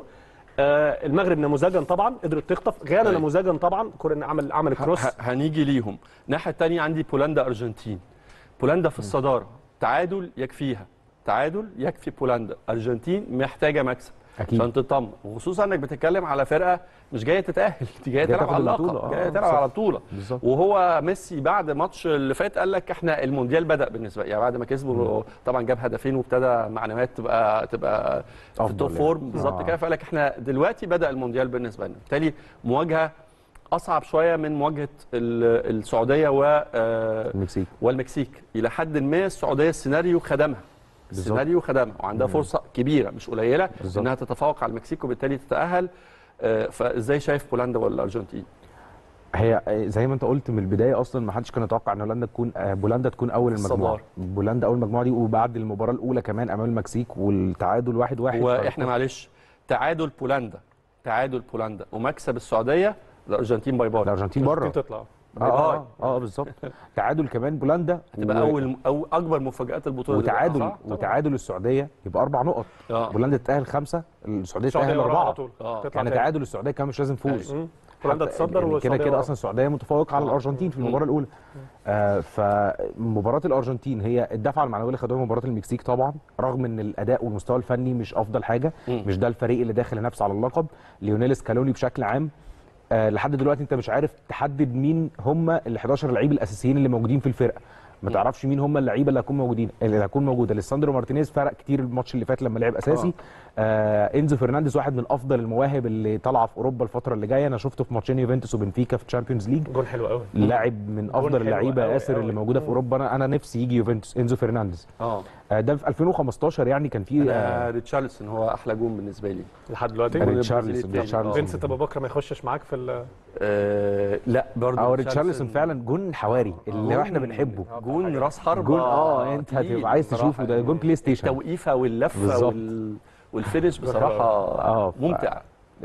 آه المغرب نموذجا طبعا قدرت تخطف غانا أيوة. نموذجا طبعا كورن عمل عمل كروس ه- هنيجي ليهم الناحيه الثانيه عندي بولندا ارجنتين بولندا في الصداره تعادل يكفيها تعادل يكفي بولندا ارجنتين محتاجه مكسب أكيد. عشان تطمن وخصوصا انك بتتكلم على فرقه مش جايه تتاهل دي جايه جاية تلعب تاخد على البطولة. اللقب آه، جايه تلعب بالظبط. على بطوله بالظبط. وهو ميسي بعد ماتش اللي فات قال لك احنا المونديال بدا بالنسبه يعني بعد ما كسبوا طبعا جاب هدفين وابتدى معنويات تبقى تبقى في أفضل التوب يعني. فورم بالظبط آه. كده فقال لك احنا دلوقتي بدا المونديال بالنسبه لنا بالتالي مواجهه اصعب شويه من مواجهه ال- السعوديه و آه، المكسيك والمكسيك الى حد ما السعوديه السيناريو خدمها بالظبط. السيناريو خدمها وعندها فرصه كبيره مش قليله بالظبط. انها تتفوق على المكسيك وبالتالي تتاهل آه، فازاي شايف بولندا ولا الارجنتين هي زي ما انت قلت من البدايه اصلا ما حدش كان يتوقع ان هولندا تكون آه، بولندا تكون اول المجموعه الصدارة. بولندا اول المجموعه دي وبعد المباراه الاولى كمان امام المكسيك والتعادل واحد واحد واحنا معلش تعادل بولندا تعادل بولندا ومكسب السعوديه الارجنتين باي باي الارجنتين بره تطلع اه اه, آه بالظبط تعادل كمان بولندا تبقى اول او اكبر مفاجات البطوله دلوقتي، وتعادل صح؟ وتعادل السعوديه يبقى اربع نقط اه بولندا تتاهل خمسه السعوديه السعوديه تتاهل وراها على اربعه طول آه. تطلع يعني تاني. تعادل السعوديه كمان مش لازم فوز مم. هولندا حتى تصدر يعني كده والسعودية كده ورا. اصلا السعوديه متفوقه على آه. الارجنتين في مم. المباراه الاولى آه فمباراه الارجنتين هي الدفعه المعنويه اللي خدوها مباراه المكسيك طبعا رغم ان الاداء والمستوى الفني مش افضل حاجه مم. مش ده الفريق اللي داخل ينافس على اللقب ليونيل سكالوني بشكل عام آه لحد دلوقتي انت مش عارف تحدد مين هم ال 11 لعيب الاساسيين اللي موجودين في الفرقه ما مم. تعرفش مين هم اللعيبه اللي هيكونوا موجودين اللي هيكون موجوده ليساندرو مارتينيز فرق كتير الماتش اللي فات لما لعب اساسي آه انزو فرنانديز واحد من افضل المواهب اللي طالعه في اوروبا الفتره اللي جايه انا شفته في ماتشين يوفنتوس وبنفيكا في تشامبيونز ليج جون حلو قوي لاعب من جون افضل حلو اللعيبه أوي ياسر أوي. اللي موجوده في مم. اوروبا انا انا نفسي يجي يوفنتوس انزو فرنانديز اه آه ده في 2015 يعني كان في انا آه ريتشارلسون هو احلى جون بالنسبه لي لحد دلوقتي يعني البرازيلي ريتشارلسون التاني. ريتشارلسون فينسنت ابو بكر ما يخشش معاك في ال- آه لا برضه او ريتشارلسون فعلا جون حواري اللي جون- احنا بنحبه جون راس حربه جون اه انت تقيل هتبقى عايز بصراحة تشوفه ده يعني. جون بلاي ستيشن التوقيفه واللفه بالظبط. وال... والفينش جون بصراحه اه ف- ممتع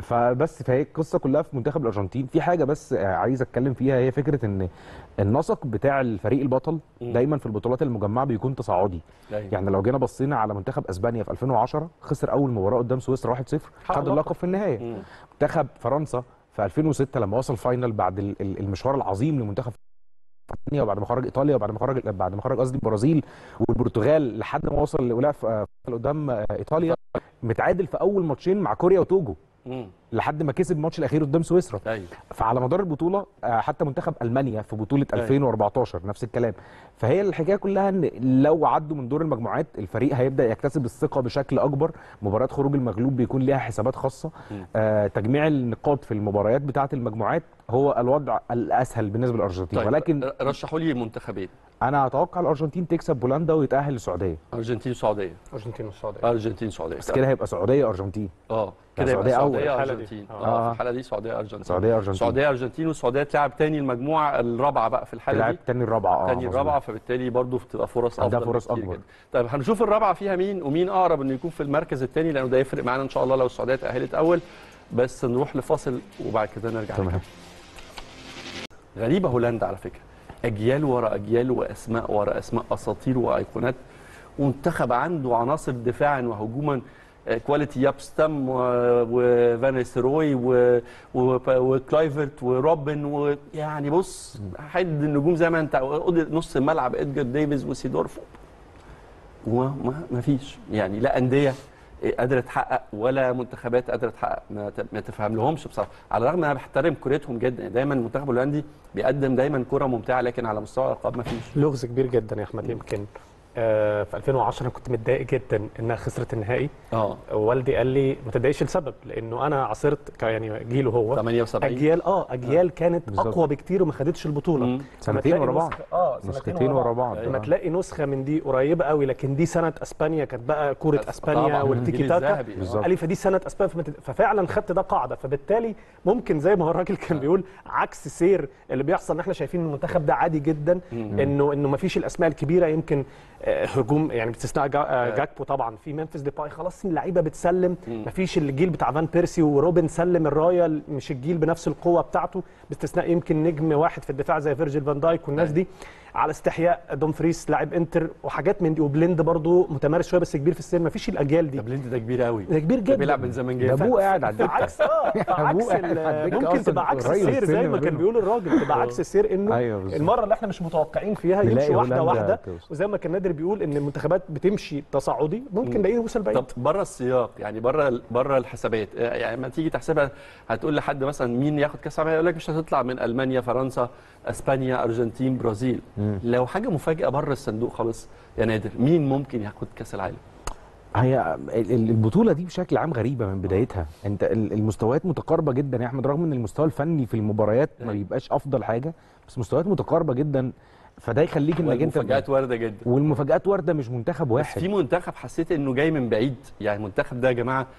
فبس فهي القصه كلها في منتخب الارجنتين في حاجه بس آه، عايز اتكلم فيها هي فكره ان النسق بتاع الفريق البطل مم. دايما في البطولات المجمعه بيكون تصاعدي أيوة. يعني لو جينا بصينا على منتخب اسبانيا في 2010 خسر اول مباراه قدام سويسرا 1-0 حقق خد اللقب. اللقب في النهايه مم. منتخب فرنسا في 2006 لما وصل فاينل بعد ال- ال- المشوار العظيم لمنتخب اسبانيا وبعد ما خرج ايطاليا وبعد ما خرج بعد ما خرج قصدي البرازيل والبرتغال لحد ما وصل ولعب في- في- قدام آه، ايطاليا متعادل في اول ماتشين مع كوريا وتوجو مم. لحد ما كسب الماتش الاخير قدام سويسرا ايوه فعلى مدار البطوله آه، حتى منتخب المانيا في بطوله أيوة. 2014 نفس الكلام فهي الحكايه كلها ان لو عدوا من دور المجموعات الفريق هيبدا يكتسب الثقه بشكل اكبر مباراه خروج المغلوب بيكون ليها حسابات خاصه مم. آه تجميع النقاط في المباريات بتاعه المجموعات هو الوضع الاسهل بالنسبه للارجنتين طيب ولكن ر- رشحوا لي منتخبين انا اتوقع الارجنتين تكسب بولندا ويتاهل للسعوديه ارجنتين وسعوديه الارجنتين والسعوديه ارجنتين سعوديه بس كده هيبقى سعوديه ارجنتين اه لا، كده يبقى سعودية أول. سعوديه الحالة دي. ارجنتين آه. اه آه. في الحاله دي سعوديه ارجنتين سعوديه ارجنتين سعوديه ارجنتين والسعوديه تلعب تاني المجموعه الرابعه بقى في الحاله تلعب دي تاني الرابعه اه تاني مظبوط. الرابعه فبالتالي برضه بتبقى فرص عندها افضل فرص بكتير أكبر. جدا. طيب هنشوف الرابعه فيها مين ومين اقرب انه يكون في المركز الثاني لانه ده يفرق معانا ان شاء الله لو السعوديه تاهلت اول بس نروح لفاصل وبعد كده نرجع تمام نكمل. غريبه هولندا على فكره اجيال ورا اجيال واسماء ورا اسماء اساطير وايقونات ومنتخب عنده عناصر دفاعا وهجوما آه، كواليتي يابستم وفانيسروي و- و- وكلايفرت وروبن ويعني بص حد النجوم زي ما انت قلت نص الملعب ادجار ديفيز وسيدورف وما ما فيش يعني لا انديه قادره تحقق ولا منتخبات قادره تحقق ما, ت- ما تفهم لهمش بصراحه على الرغم ان انا بحترم كورتهم جدا يعني دايما المنتخب الهولندي بيقدم دايما كره ممتعه لكن على مستوى الالقاب ما فيش لغز كبير جدا يا احمد يمكن آه، في 2010 انا كنت متضايق جدا انها خسرت النهائي اه والدي قال لي ما تضايقش لسبب لانه انا عاصرت ك- يعني جيله هو 78 اجيال اه اجيال كانت بالظبط. اقوى بكتير وما خدتش البطوله مم. لما سنتين تلاقي ورا بعض نسخة- اه نسختين ورا بعض أيوة. لما آه. تلاقي نسخه من دي قريبه قوي لكن دي سنه اسبانيا كانت بقى كوره طبعاً. اسبانيا والتيكي الجيل تاكا الذهبي. بالظبط. قال لي فدي سنه اسبانيا فما تت- ففعلا خدت ده قاعده فبالتالي ممكن زي ما هو الراجل كان بيقول عكس سير اللي بيحصل ان احنا شايفين ان المنتخب ده عادي جدا مم. انه انه ما فيش الاسماء الكبيره يمكن آه، هجوم يعني باستثناء جا- آه، آه. جاكبو طبعا في ممفيس ديباي خلاص اللعيبه بتسلم مم. ما فيش الجيل بتاع فان بيرسي وروبن سلم الرايه مش الجيل بنفس القوه بتاعته باستثناء يمكن نجم واحد في الدفاع زي فيرجيل فان دايك والناس أيوة. دي على استحياء دوم فريس لاعب انتر وحاجات من دي وبليند برضو متمارس شويه بس كبير في السن ما فيش الاجيال دي ده بليند ده كبير قوي ده كبير ده جدا بيلعب من زمان ده جدا ابوه قاعد على الدكه عكس اه عكس أبوه قاعد على ال- الدكة ممكن أصلاً تبقى عكس قريب السير السن زي ما ما كان بينهم. بيقول الراجل تبقى عكس السير انه ايوه بالظبط. المره اللي احنا مش متوقعين فيها نلاقي يمشي واحده هولندا واحده توصل. وزي ما كان نادر بيقول ان المنتخبات بتمشي تصاعدي ممكن نلاقيه يوصل بعيد طب بره السياق يعني بره بره الحسابات يعني لما تيجي تحسبها هتقول لحد مثلا مين ياخد كاس العالم يقول لك مش هتطلع من المانيا فرنسا اسبانيا ارجنتين برازيل مم. لو حاجه مفاجاه بره الصندوق خالص يا نادر مين ممكن ياخد كاس العالم هي ال- ال- البطوله دي بشكل عام غريبه من بدايتها انت ال- المستويات متقاربه جدا يا احمد رغم ان المستوى الفني في المباريات ما أيوة. بيبقاش افضل حاجه بس مستويات متقاربه جدا فده يخليك انك انت والمفاجات وارده جدا والمفاجات وارده مش منتخب بس واحد في منتخب حسيت انه جاي من بعيد يعني المنتخب ده يا جماعه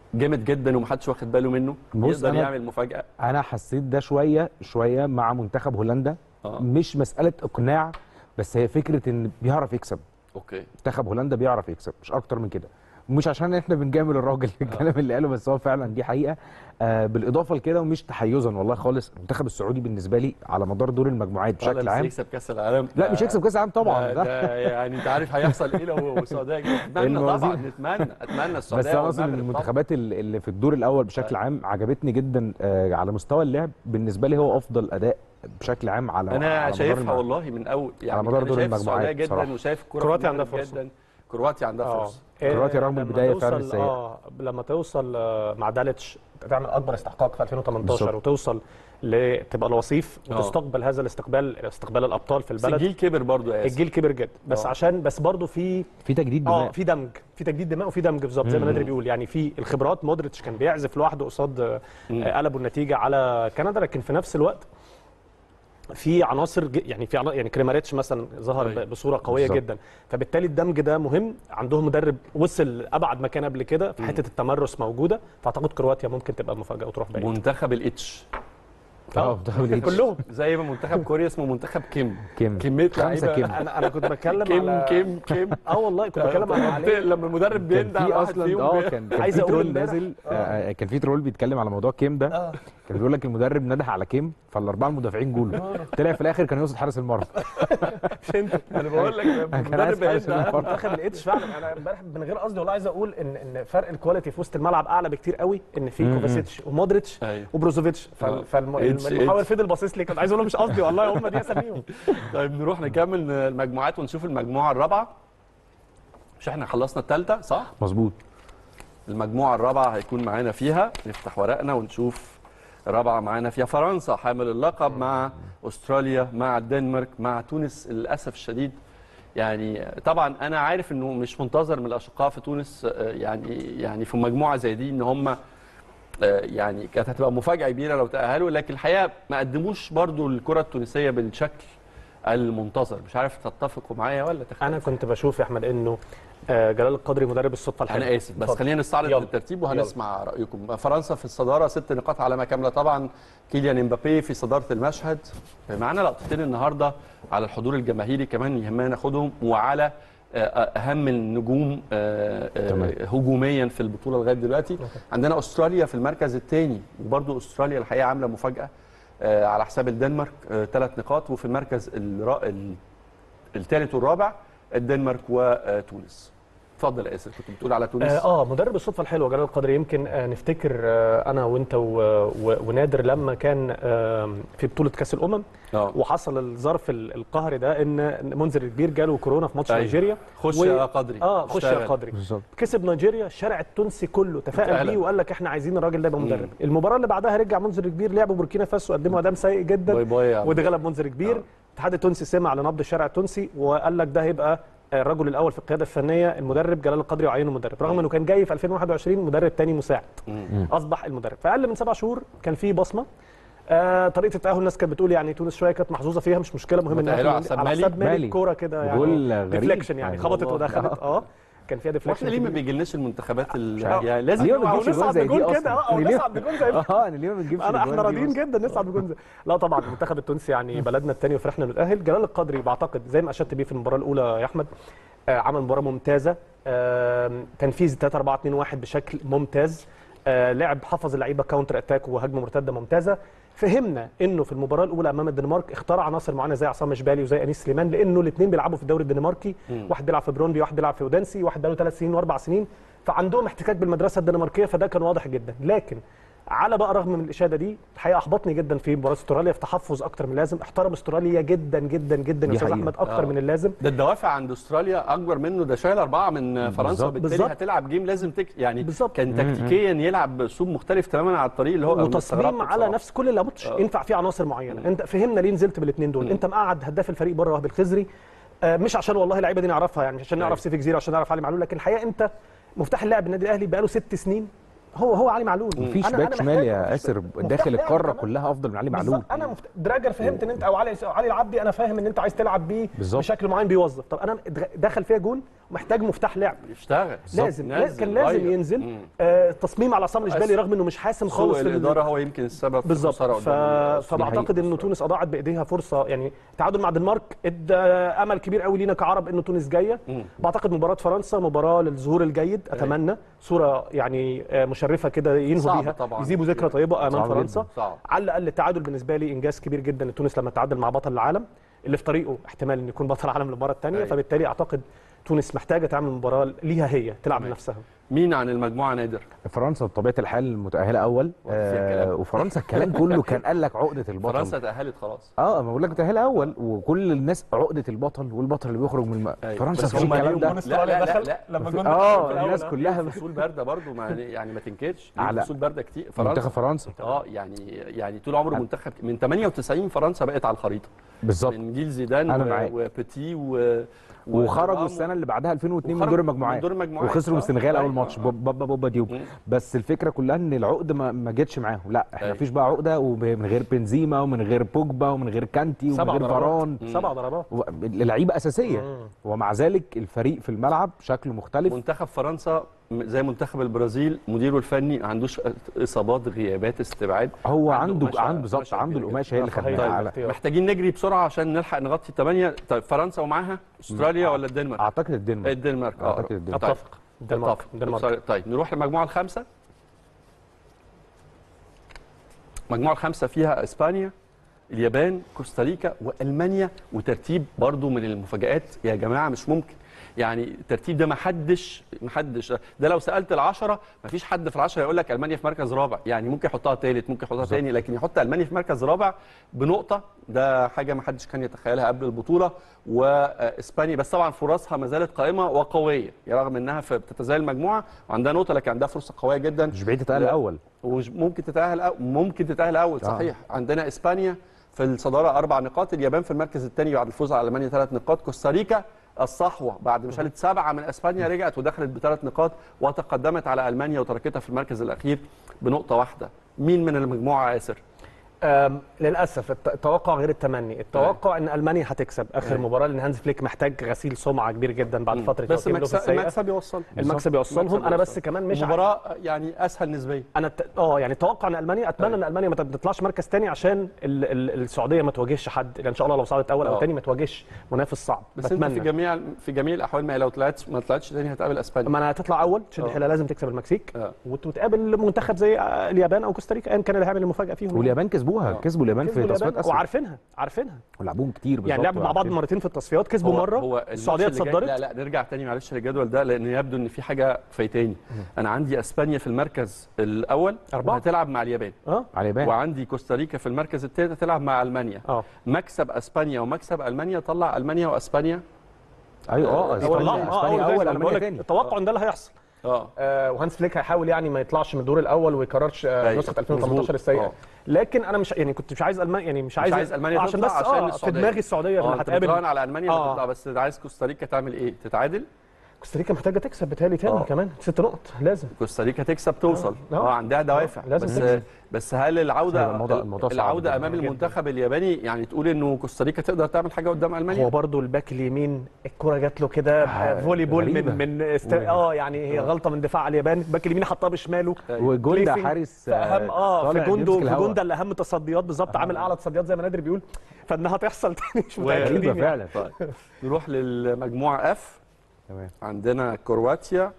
جامد جدا ومحدش واخد باله منه بص، يقدر أنا- يعمل مفاجاه انا حسيت ده شويه شويه مع منتخب هولندا اه مش مساله اقناع بس هي فكره ان بيعرف يكسب اوكي منتخب هولندا بيعرف يكسب مش اكتر من كده مش عشان احنا بنجامل الراجل الكلام اللي قاله بس هو فعلا دي حقيقه آه بالاضافه لكده ومش تحيزا والله خالص المنتخب السعودي بالنسبه لي على مدار دور المجموعات آه، لا، بشكل بس عام يكسب كاس العالم لا ده- مش هيكسب كاس العالم طبعا ده, ده ده يعني انت عارف هيحصل ايه لو السعوديه جت. نتمنى الموازين- طبعا نتمنى اتمنى السعوديه بس انا اقصد ان والمغرب طبعاً. المنتخبات ال- اللي في الدور الاول بشكل عام عجبتني جدا آه على مستوى اللعب بالنسبه لي هو افضل اداء بشكل عام على انا على مدار شايفها الملعب. والله من اول يعني مدار انا دور شايف السعوديه المجموعات جدا بصراحة. وشايف الكره كرواتيا في عندها المغرب فرصة. جدا كرواتيا عندها آه. فرصه كرواتيا رغم لما البداية فعلا توصل- السيئة. اه لما توصل آه، مع داليتش تعمل اكبر استحقاق في 2018 بالظبط. وتوصل ل تبقى الوصيف آه. وتستقبل هذا الاستقبال استقبال الابطال في بس البلد الجيل كبر برضو يا ياسر الجيل كبر جدا بس آه. عشان بس برضه في في تجديد اه دماء في دمج في تجديد دماء وفي دمج بالظبط زي ما مم. نادر بيقول يعني في الخبرات مودريتش كان بيعزف لوحده قصاد آه، مم. آه، قلبوا النتيجه على كندا لكن في نفس الوقت في عناصر ج- يعني في عنا- يعني كريماريتش مثلا ظهر أيوة. ب- بصوره قويه بالظبط. جدا فبالتالي الدمج ده مهم عندهم مدرب وصل ابعد مكان قبل كده في حته التمرس موجوده فاعتقد كرواتيا ممكن تبقى مفاجاه وتروح بعيد منتخب الاتش اه منتخب الإيتش. كلهم زي ما منتخب كوريا اسمه منتخب كيم كيم كميه خمسة لعيبة. كيم. انا انا كنت بتكلم كيم على كيم كيم اه والله كنت بتكلم على علي لما المدرب كان بيندع في على واحد اصلا فيهم اه بي- كان كان عايز في أقول ترول امبارح- نازل آه، كان في ترول بيتكلم على موضوع كيم ده كان بيقول لك المدرب نده على كيم فالاربعه المدافعين جوله طلع في الاخر كان يقصد حارس المرمى فهمت انا بقول لك كان عايز المدرب حارس بيندع المرمى. منتخب الاتش فعلا انا امبارح من غير قصدي والله عايز اقول ان ان فرق الكواليتي في وسط الملعب اعلى بكتير قوي ان في مم. كوفاسيتش ومودريتش ايوه وبروزوفيتش آه. إتش- فالمحاور إتش. فضل باصص لي كنت عايز اقول له مش قصدي والله هم دي اساميهم طيب نروح نكمل المجموعات ونشوف المجموعه الرابعه مش احنا خلصنا الثالثه صح مظبوط المجموعه الرابعه هيكون معانا فيها نفتح ورقنا ونشوف الرابعه معانا فيها فرنسا حامل اللقب مع استراليا مع الدنمارك مع تونس للاسف الشديد يعني طبعا انا عارف انه مش منتظر من الاشقاء في تونس آه، يعني يعني في مجموعه زي دي ان هم آه، يعني كانت هتبقى مفاجاه كبيره لو تاهلوا لكن الحقيقه ما قدموش برضو الكره التونسيه بالشكل المنتظر مش عارف تتفقوا معايا ولا تختلفوا انا كنت بشوف يا احمد انه آه، جلال القدري مدرب الصدفه الحلوه انا اسف بس اتفضل. خلينا نستعرض يلا. بالترتيب وهنسمع رايكم فرنسا في الصداره ست نقاط علامه كامله طبعا كيليان امبابي في صداره المشهد معانا لقطتين النهارده على الحضور الجماهيري كمان يهمنا ناخدهم وعلى آه، اهم النجوم آه، آه، تمام. هجوميا في البطوله لغايه دلوقتي عندنا استراليا في المركز الثاني وبرضو استراليا الحقيقه عامله مفاجاه آه، على حساب الدنمارك ثلاث نقاط وفي المركز الثالث والرابع الدنمارك وتونس اتفضل يا اسر كنت بتقول على تونس اه آه، مدرب الصدفه الحلوه جلال القدري يمكن آه نفتكر آه انا وانت و- و- ونادر لما كان آه في بطوله كاس الامم اه وحصل الظرف ال- القهري ده ان منذر الكبير جاله كورونا في ماتش أيوة. نيجيريا خش و- يا قدري اه خش يا اشتغل. قدري بالظبط كسب نيجيريا الشارع التونسي كله تفائل اتقلب. بيه وقال لك احنا عايزين الراجل ده يبقى مم. مدرب المباراه اللي بعدها رجع منذر الكبير لعبوا بوركينا فاسو قدموا اداء سيء جدا باي باي يا عم. وده غلب منذر كبير آه. الاتحاد التونسي سمع لنبض الشارع التونسي وقال لك ده هيبقى الرجل الاول في القياده الفنيه المدرب جلال القدري وعينه مدرب رغم انه كان جاي في 2021 مدرب تاني مساعد مم. اصبح المدرب في اقل من سبع شهور كان في بصمه آه طريقه التاهل الناس كانت بتقول يعني تونس شويه كانت محظوظه فيها مش مشكله مهم متأهلوا إنها على في- حساب على مالي؟ حساب مالي مالي. الكوره كده جول يعني غريب. ديفليكشن يعني يعني خبطت والله. ودخلت اه كان فيها هو ديفليكشن احنا ليه ما كبير. بيجيلناش المنتخبات ال- مش عارف. يعني لازم ليه ما نبقى- بنجيبش جوان نصعد زي دي بجون اصلا كده اه أنا ليه- نصعد بجون زي اه انا ليه ما بنجيبش انا احنا الجوان دي راضيين أصلاً؟ جدا نصعد بجون زي لا طبعا المنتخب التونسي يعني بلدنا الثاني وفرحنا نتاهل جلال القدري بعتقد زي ما اشدت بيه في المباراه الاولى يا احمد آه عمل مباراه ممتازه آه تنفيذ 3 4 2 1 بشكل ممتاز آه لعب حفظ اللعيبه كاونتر اتاك وهجمه مرتده ممتازه فهمنا انه في المباراه الاولى امام الدنمارك اختار عناصر معينه زي عصام شبالي وزي انيس سليمان لانه الاثنين بيلعبوا في الدوري الدنماركي مم. واحد بيلعب في برونبي واحد بيلعب في اودنسي واحد بقاله ثلاث سنين واربع سنين فعندهم احتكاك بالمدرسه الدنماركيه فده كان واضح جدا لكن على بقى رغم من الاشاده دي الحقيقه احبطني جدا في مباراه استراليا في تحفظ اكتر من اللازم احترم استراليا جدا جدا جدا يا دي استاذ حقيقة. احمد اكتر آه. من اللازم ده الدوافع عند استراليا اكبر منه ده شايل اربعه من فرنسا بالظبط. وبالتالي بالظبط. هتلعب جيم لازم تك يعني بالظبط. كان تكتيكيا يلعب باسلوب مختلف تماما على الطريق اللي هو أنا وتصميم استغربت على بصراحة. نفس كل الماتش آه. ينفع فيه عناصر معينه انت فهمنا ليه نزلت بالاثنين دول مم. انت مقعد هداف الفريق بره وهب الخزري آه، مش عشان والله اللعيبه دي نعرفها يعني مش عشان أيوة. نعرف سيف جزيره عشان نعرف علي معلول لكن الحقيقه انت مفتاح اللاعب النادي الاهلي بقاله ست سنين هو هو علي معلول مفيش أنا- باك أنا شمال محتاج- يا مفيش ياسر باك- داخل مفتاح لعب القاره كمان. كلها افضل من علي معلول بالظبط انا مفت... دراجر فهمت ان انت او علي علي العبدي انا فاهم ان انت عايز تلعب بيه بالظبط. بشكل معين بيوظف طب انا اتغ- دخل فيها جون محتاج مفتاح لعب يشتغل لازم نزل، لا- كان لازم غير. ينزل مم. آه تصميم على عصام الجبالي أس- رغم انه مش حاسم خالص سوء في ال- الاداره هو يمكن السبب في بالظبط الخساره ف... قدام فبعتقد حقيقي. انه تونس اضاعت بايديها فرصه يعني التعادل مع الدنمارك ادى امل كبير قوي لينا كعرب انه تونس جايه مم. بعتقد مباراه فرنسا مباراه للظهور الجيد اتمنى صوره يعني آه، مشرفه كده ينهوا صعبة بيها طبعاً. يجيبوا ذكرى طيبه امام صعب فرنسا جداً. صعب على الاقل التعادل بالنسبه لي انجاز كبير جدا لتونس لما تعادل مع بطل العالم اللي في طريقه احتمال انه يكون بطل العالم للمره الثانيه أيوة. فبالتالي اعتقد تونس محتاجه تعمل مباراه ليها هي تلعب تمام. لنفسها مين عن المجموعه نادر فرنسا بطبيعه الحال متاهله اول وفيها كلام. آه وفرنسا الكلام كله كان قال لك عقده البطل فرنسا تاهلت خلاص اه ما بقول لك متاهله اول وكل الناس عقده البطل والبطل اللي بيخرج من الم... أيوة. فرنسا بس مفيش هم الكلام ليهم ده لا لا لا, لا. لما في- اه الناس كلها فصول بارده برضو ما يعني ما تنكرش ليهم على فصول بارده كتير منتخب فرنسا فرنسا اه يعني يعني طول عمره منتخب من 98 فرنسا بقت على الخريطه بالظبط من جيل زيدان أنا و- معاك. وبيتي و وخرجوا ودرام السنه اللي بعدها 2002 من وخرجوا دور من المجموعات دور المجموعات. وخسروا من آه. السنغال اول أيوة. ماتش آه. بابا بابا ديوب مم. بس الفكره كلها ان العقده ما, ما جتش معاهم لا احنا أيوة. مفيش بقى عقده ومن غير بنزيما ومن غير بوجبا ومن غير كانتي ومن سبع غير ضربات فاران سبع ضربات و- لعيبه اساسيه ومع ذلك الفريق في الملعب شكله مختلف منتخب فرنسا م- زي منتخب البرازيل مديره الفني ما عندوش اصابات غيابات استبعاد هو عنده عنده قماشة- عنده بالظبط قماشة عنده كبيرة القماشه هي اللي صحيح. خدناها على اختيار. محتاجين نجري بسرعه عشان نلحق نغطي الثمانيه طيب فرنسا ومعاها استراليا ولا الدنمارك؟ اعتقد الدنمارك الدنمارك اه أعتقد الدنمارك. طيب. اتفق الدنمارك اتفق. الدنمارك طيب نروح للمجموعه الخامسه المجموعه الخامسه فيها اسبانيا اليابان كوستاريكا والمانيا وترتيب برضو من المفاجات يا جماعه مش ممكن يعني الترتيب ده ما حدش ما حدش ده لو سالت العشرة ما فيش حد في العشرة يقول لك المانيا في مركز رابع يعني ممكن يحطها ثالث ممكن يحطها ثاني لكن يحط المانيا في مركز رابع بنقطه ده حاجه ما حدش كان يتخيلها قبل البطوله واسبانيا بس طبعا فرصها ما زالت قائمه وقويه رغم انها في بتتزايل المجموعه وعندها نقطه لكن عندها فرصه قويه جدا مش بعيد تتقال لا. الاول وممكن تتاهل أو ممكن تتاهل اول آه. صحيح عندنا اسبانيا في الصداره اربع نقاط اليابان في المركز الثاني بعد الفوز على المانيا ثلاث نقاط كوستاريكا الصحوه بعد ما شالت سبعه من اسبانيا رجعت ودخلت بثلاث نقاط وتقدمت على المانيا وتركتها في المركز الاخير بنقطه واحده مين من المجموعه ياسر أم، للاسف الت- التوقع غير التمني التوقع ان المانيا هتكسب اخر أيوة. مباراه لان هانز فليك محتاج غسيل سمعه كبير جدا بعد فتره بس توكيله في المكسب, السيئة. المكسب يوصل المكسب يوصلهم انا بس كمان مش ع- مباراه يعني اسهل نسبيا انا الت- اه يعني اتوقع ان المانيا اتمنى أيوة. ان المانيا ما تطلعش مركز تاني عشان ال ال السعوديه ما تواجهش حد لان ان شاء الله لو صعدت اول او آه. تاني ما تواجهش منافس صعب بس انت في بتمنى جميع في جميع الاحوال ما لو طلعت ما طلعتش تاني هتقابل اسبانيا ما انا هتطلع اول تشد آه. حيلها لازم تكسب المكسيك آه. وت- وتقابل منتخب زي آه، اليابان او كوستاريكا ايا كان اللي هيعمل المفاجاه فيهم واليابان كسبوها آه. كسبوا اليابان كسبوا في تصفيات اليابان اسيا وعارفينها عارفينها ولعبوهم كتير بالظبط يعني لعبوا مع بعض وعارفين. مرتين في التصفيات كسبوا هو مره هو الماتش السعوديه اللي جاي- اتصدرت لا لا نرجع تاني معلش للجدول ده لان يبدو ان في حاجه فايتاني انا عندي اسبانيا في المركز الاول أربعة. هتلعب مع اليابان اه على اليابان وعندي كوستاريكا في المركز الثالث هتلعب مع المانيا اه مكسب اسبانيا ومكسب المانيا طلع المانيا واسبانيا ايوه اه أول اسبانيا لاعب. آه، اسبانيا أول اول جايزة. أنا بقول المانيا لك تاني التوقع ان ده اللي هيحصل اه آه وهانس فليك هيحاول يعني ما يطلعش من الدور الاول ويكررش آه أيوة. نسخه 2018 مظبوط. السيئه آه. لكن انا مش يعني كنت مش عايز المانيا يعني مش عايز, عايز ألمانيا آه، عشان تطلع بس عشان آه في السعودية. دماغي السعوديه اه اللي انت هتقابل بتراهن على المانيا آه. هتطلع بس عايز كوستاريكا تعمل ايه تتعادل كوستاريكا محتاجه تكسب بتهيألي تاني آه. كمان ست نقط لازم كوستاريكا تكسب توصل آه. اه عندها دوافع آه. لازم بس تكسب. بس هل العوده هيبقى الموضوع- الموضوع صعب العوده جداً. امام جداً. المنتخب الياباني يعني تقول انه كوستاريكا تقدر تعمل حاجه قدام المانيا هو برضو الباك اليمين الكره جات له كده آه، فولي بول غريبة. من من است... اه يعني هي غلطه من دفاع اليابان الباك اليمين حطها بشماله وجوندا كليفنج حارس في اهم اه طالع في جوندو بيمسك في الهوا. جوندا اللي اهم تصديات بالظبط عامل اعلى تصديات زي ما نادر بيقول فانها تحصل تاني مش غريبة متاكدين غريبه يعني. فعلا طيب نروح للمجموعه اف تمام عندنا كرواتيا